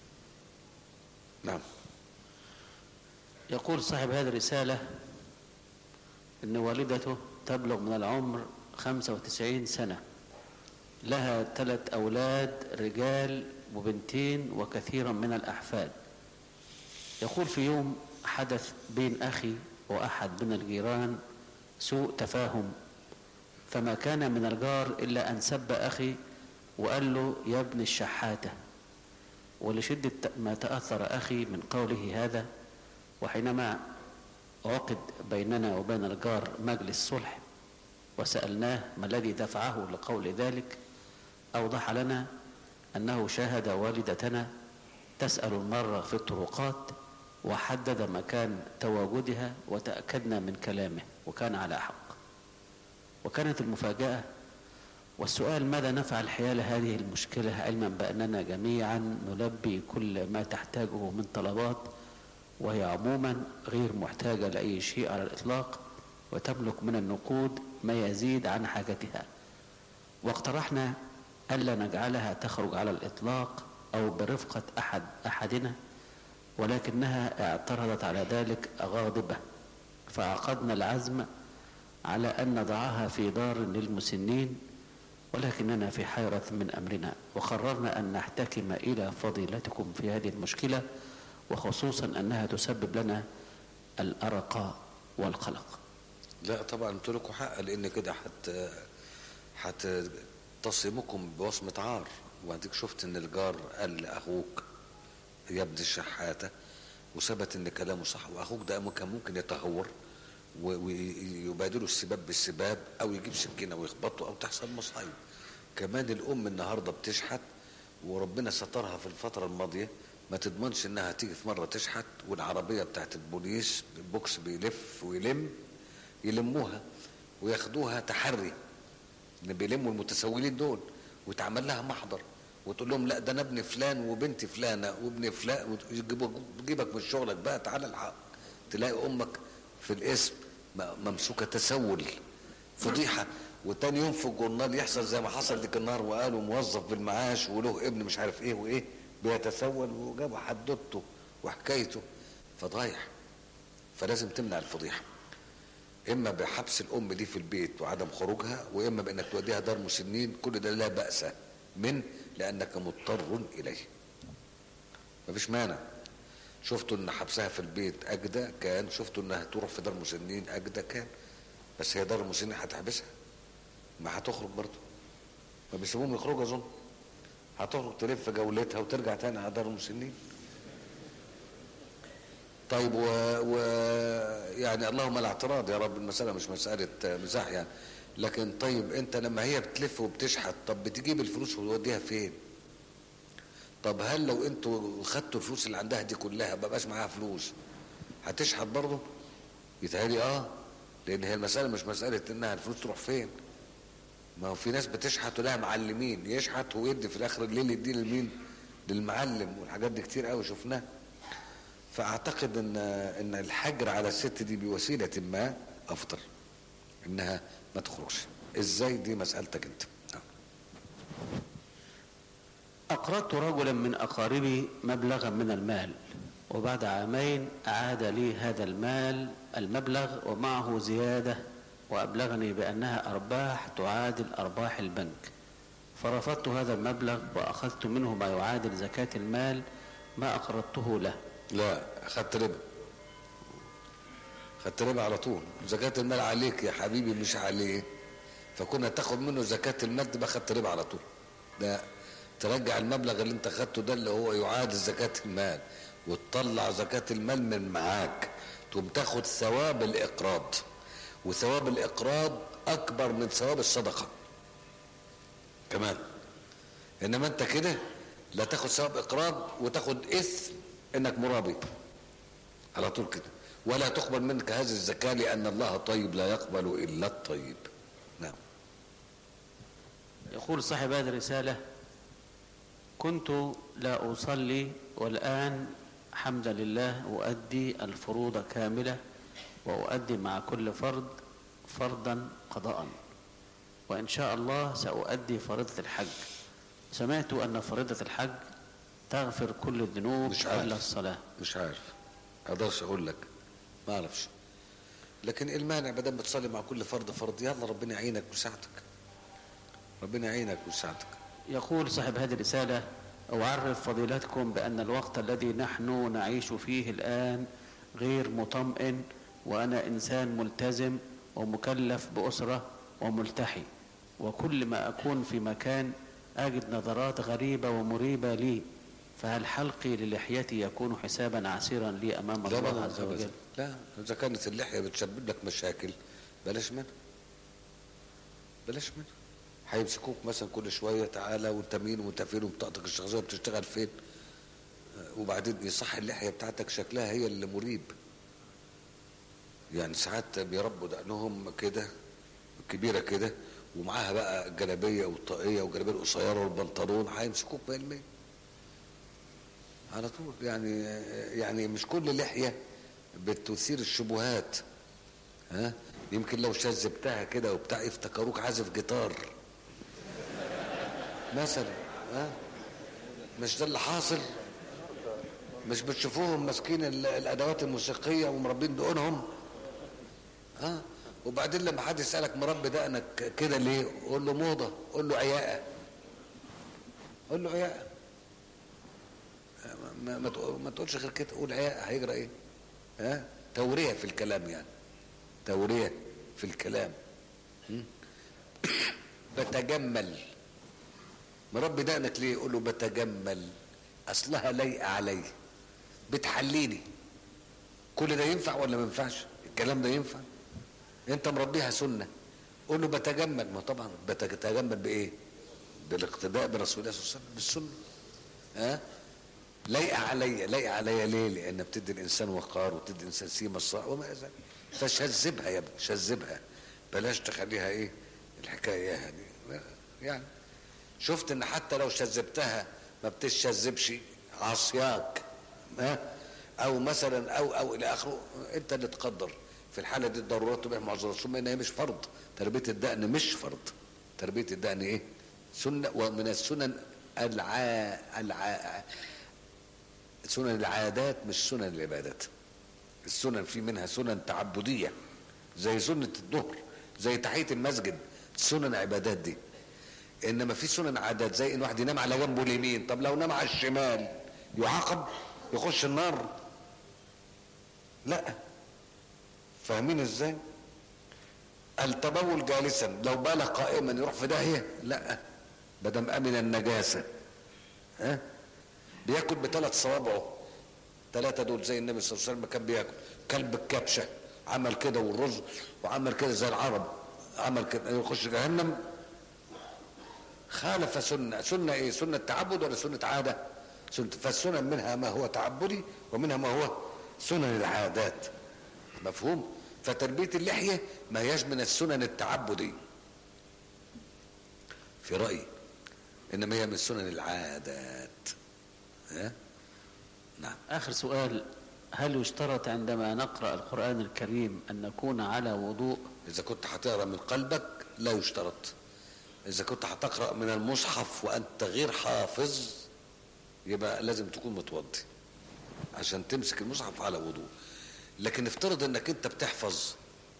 A: نعم
B: يقول صاحب هذه الرسالة أن والدته تبلغ من العمر 95 سنة لها ثلاث أولاد رجال وبنتين وكثيرا من الأحفاد يقول في يوم حدث بين أخي وأحد من الجيران سوء تفاهم فما كان من الجار إلا أن سب أخي وقال له يا ابن الشحاتة ولشدة ما تأثر أخي من قوله هذا وحينما عقد بيننا وبين الجار مجلس صلح وسألناه ما الذي دفعه لقول ذلك أوضح لنا أنه شاهد والدتنا تسأل المرة في الطرقات وحدد مكان تواجدها وتأكدنا من كلامه وكان على حق وكانت المفاجأة والسؤال ماذا نفعل حيال هذه المشكلة علما بأننا جميعا نلبي كل ما تحتاجه من طلبات وهي عموما غير محتاجة لأي شيء على الإطلاق وتملك من النقود ما يزيد عن حاجتها واقترحنا ألا نجعلها تخرج على الإطلاق أو برفقة أحد أحدنا ولكنها اعترضت على ذلك غاضبة فعقدنا العزم على أن نضعها في دار للمسنين ولكننا في حيرة من أمرنا وقررنا أن نحتكم إلى فضيلتكم في هذه المشكلة وخصوصا أنها تسبب لنا الأرق والقلق
A: لا طبعا انتوا لكم حق لان كده حت هتصمكم بوصمة عار واديك شفت ان الجار قال لاخوك يا ابن الشحاتة وثبت ان كلامه صح واخوك ده كان ممكن يتهور و- ويبادلوا السباب بالسباب او يجيب سكينه ويخبطه او تحصل مصايب كمان الام النهارده بتشحت وربنا سترها في الفتره الماضيه ما تضمنش انها تيجي في مره تشحت والعربيه بتاعت البوليس البوكس بيلف ويلم يلموها وياخدوها تحري اللي بيلموا المتسولين دول ويتعمل لها محضر وتقول لهم لا ده انا ابن فلان وبنت فلانه وابن فلان ويجيبوا- يجيبك من شغلك بقى تعالى الحق تلاقي امك في الاسم م- ممسوكه تسول فضيحه وتاني يوم في الجورنال يحصل زي ما حصل ديك النهار وقالوا موظف بالمعاش وله ابن مش عارف ايه وايه بيتسول وجابوا حدوته وحكايته فضايح فلازم تمنع الفضيحه اما بحبس الام دي في البيت وعدم خروجها واما بانك توديها دار مسنين كل ده لا باس من لانك مضطر اليه مفيش مانع شفتوا ان حبسها في البيت اجدى كان شفتوا انها تروح في دار مسنين اجدى كان بس هي دار المسنين هتحبسها ما هتخرج برضه ما بيسيبوهم يخرجوا اظن هتخرج تلف جولتها وترجع تاني على دار المسنين طيب و... و... يعني اللهم لا اعتراض يا رب المسألة مش مسألة مزاح يعني لكن طيب انت لما هي بتلف وبتشحت طب بتجيب الفلوس وتوديها فين طب هل لو انتوا خدتوا الفلوس اللي عندها دي كلها ما بقاش معاها فلوس هتشحت برضه يتهيألي اه لان هي المسألة مش مسألة انها الفلوس تروح فين ما هو في ناس بتشحت ولها معلمين يشحت ويدي في الاخر الليل يدي لمين للمعلم والحاجات دي كتير قوي شفناها فاعتقد ان ان الحجر على الست دي بوسيله ما افضل انها ما تخرجش ازاي دي مسالتك انت نعم.
B: أقرضت رجلا من أقاربي مبلغا من المال وبعد عامين أعاد لي هذا المال المبلغ ومعه زيادة وأبلغني بأنها أرباح تعادل أرباح البنك فرفضت هذا المبلغ وأخذت منه ما يعادل زكاة المال ما أقرضته له
A: لا خدت ربا خدت ربا على طول زكاة المال عليك يا حبيبي مش عليه فكنا تاخد منه زكاة المال تبقى خدت ربا على طول ده ترجع المبلغ اللي انت خدته ده اللي هو يعادل زكاة المال وتطلع زكاة المال من معاك تقوم تاخد ثواب الإقراض وثواب الإقراض أكبر من ثواب الصدقة كمان إنما أنت كده لا تاخد ثواب اقرار وتاخد اثم انك مرابي على طول كده ولا تقبل منك هذه الزكاه لان الله طيب لا يقبل الا الطيب نعم
B: يقول صاحب هذه الرسالة كنت لا أصلي والآن حمدا لله أؤدي الفروض كاملة وأؤدي مع كل فرد فرضا قضاء وإن شاء الله سأؤدي فريضة الحج سمعت أن فريضة الحج تغفر كل الذنوب
A: مش عارف.
B: إلا الصلاة
A: مش عارف اقدرش اقول لك ما اعرفش لكن إيه المانع ما دام بتصلي مع كل فرد فرد يلا ربنا يعينك ويساعدك ربنا يعينك ويساعدك
B: يقول صاحب هذه الرسالة أعرف فضيلتكم بأن الوقت الذي نحن نعيش فيه الآن غير مطمئن وأنا إنسان ملتزم ومكلف بأسرة وملتحي وكل ما أكون في مكان أجد نظرات غريبة ومريبة لي فهل حلقي للحيتي يكون حسابا عسيرا لي أمام
A: لا
B: الله
A: لا
B: عز
A: لا
B: وجل
A: لا اذا كانت اللحيه بتسبب لك مشاكل بلاش منها بلاش منها هيمسكوك مثلا كل شويه تعالى وانت مين وانت فين وبطاقتك الشخصيه وبتشتغل فين آه، وبعدين يصح اللحيه بتاعتك شكلها هي اللي مريب يعني ساعات بيربوا دقنهم كده كبيره كده ومعاها بقى الجلابيه والطاقيه والجلابيه القصيره والبنطلون هيمسكوك بالمية على طول يعني يعني مش كل لحيه بتثير الشبهات ها يمكن لو شذبتها كده وبتاع يفتكروك عازف جيتار مثلا ها مش ده اللي حاصل مش بتشوفوهم ماسكين ال- الادوات الموسيقيه ومربين دقونهم ها وبعدين لما حد يسالك مربي دقنك كده ليه قول له موضه قول له عياقه قول له عياقه ما, ما, تقول- ما تقولش غير كده قول عياقه هيجرى ايه ها توريه في الكلام يعني توريه في الكلام م? بتجمل مربي دقنك ليه قول له بتجمل اصلها لايقه علي بتحليني كل ده ينفع ولا ما ينفعش الكلام ده ينفع انت مربيها سنه قول له بتجمل ما طبعا بتتجمل بايه بالاقتداء برسول الله صلى الله عليه وسلم بالسنه ها لايقه عليا لايقه عليا ليه لان بتدي الانسان وقار وبتدي الانسان سيما الصاع وما الى ذلك فشذبها يا ابني شذبها بلاش تخليها ايه الحكايه يعني يعني شفت ان حتى لو شذبتها ما بتشذبش عصياك ها او مثلا او او الى اخره انت اللي تقدر في الحاله دي الضرورات تبيح معذورات ثم انها مش فرض تربيه الدقن مش فرض تربيه الدقن ايه سنه ومن السنن الع الع سنن العادات مش سنن العبادات السنن في منها سنن تعبديه زي سنه الظهر زي تحيه المسجد سنن عبادات دي انما في سنن عادات زي ان واحد ينام على جنبه اليمين طب لو نام على الشمال يعاقب يخش النار لا فاهمين ازاي التبول جالسا لو بال قائما يروح في داهيه لا بدم امن النجاسه ها بياكل بثلاث صوابعه ثلاثه دول زي النبي صلى الله عليه وسلم كان بياكل كلب الكبشه عمل كده والرز وعمل كده زي العرب عمل كده يخش جهنم خالف سنة سنة ايه سنة تعبد ولا سنة عادة سنة فالسنن منها ما هو تعبدي ومنها ما هو سنن العادات مفهوم فتربية اللحية ما هياش من السنن التعبدي في رأيي إنما هي من سنن العادات ها؟ نعم
B: آخر سؤال هل يشترط عندما نقرأ القرآن الكريم أن نكون على وضوء
A: إذا كنت هتقرأ من قلبك لا يشترط إذا كنت هتقرأ من المصحف وأنت غير حافظ يبقى لازم تكون متوضي عشان تمسك المصحف على وضوء لكن افترض انك انت بتحفظ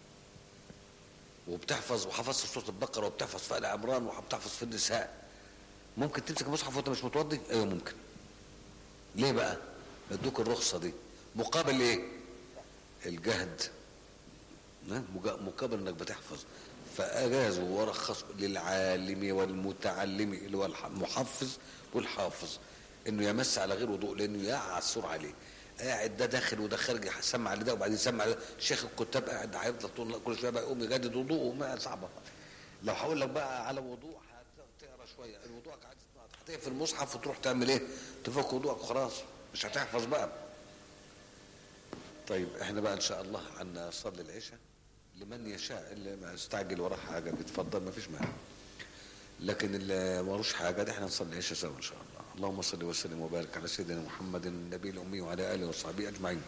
A: وبتحفظ وحفظت سوره البقره وبتحفظ في ال عمران وبتحفظ في النساء ممكن تمسك المصحف وانت مش متوضي ايوه ممكن ليه بقى ادوك الرخصه دي مقابل ايه الجهد نعم، مجا- مقابل انك بتحفظ فاجازوا ورخصوا للعالم والمتعلم اللي هو الح- المحفظ والحافظ انه يمس على غير وضوء لانه يعثر عليه قاعد ده داخل وده خارج يسمع لده وبعدين يسمع لده شيخ الكتاب قاعد هيفضل طول كل شويه بقى يقوم يجدد وضوءه ما صعبه لو هقول لك بقى على وضوء هتقرا شويه الوضوء قاعد في المصحف وتروح تعمل ايه تفك وضوءك خلاص مش هتحفظ بقى طيب احنا بقى ان شاء الله عنا صلي العشاء لمن يشاء اللي ما يستعجل وراه حاجه بيتفضل ما فيش مانع لكن اللي ملوش حاجه ده احنا نصلي العشاء سوا ان شاء الله اللهم صل وسلم وبارك على سيدنا محمد النبي الامي وعلى اله وصحبه اجمعين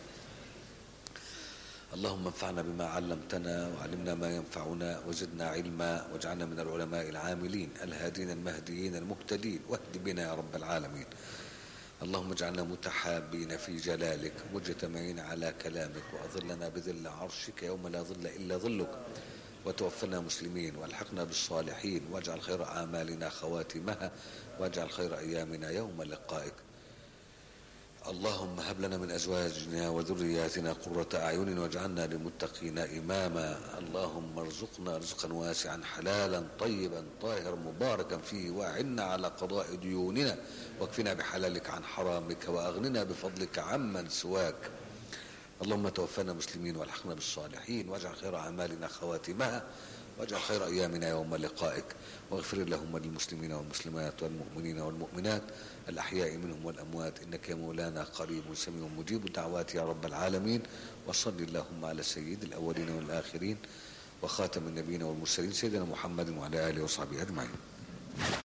A: اللهم انفعنا بما علمتنا وعلمنا ما ينفعنا وزدنا علما واجعلنا من العلماء العاملين الهادين المهديين المهتدين واهد بنا يا رب العالمين اللهم اجعلنا متحابين في جلالك مجتمعين على كلامك واظلنا بذل عرشك يوم لا ظل الا ظلك وتوفنا مسلمين والحقنا بالصالحين واجعل خير اعمالنا خواتمها واجعل خير ايامنا يوم لقائك اللهم هب لنا من ازواجنا وذرياتنا قرة اعين واجعلنا للمتقين اماما اللهم ارزقنا رزقا واسعا حلالا طيبا طاهرا مباركا فيه واعنا على قضاء ديوننا واكفنا بحلالك عن حرامك واغننا بفضلك عمن سواك اللهم توفنا مسلمين والحقنا بالصالحين واجعل خير اعمالنا خواتمها واجعل خير ايامنا يوم لقائك واغفر اللهم للمسلمين والمسلمات والمؤمنين والمؤمنات الاحياء منهم والاموات انك يا مولانا قريب سميع مجيب الدعوات يا رب العالمين وصل اللهم على سيد الاولين والاخرين وخاتم النبيين والمرسلين سيدنا محمد وعلى اله وصحبه اجمعين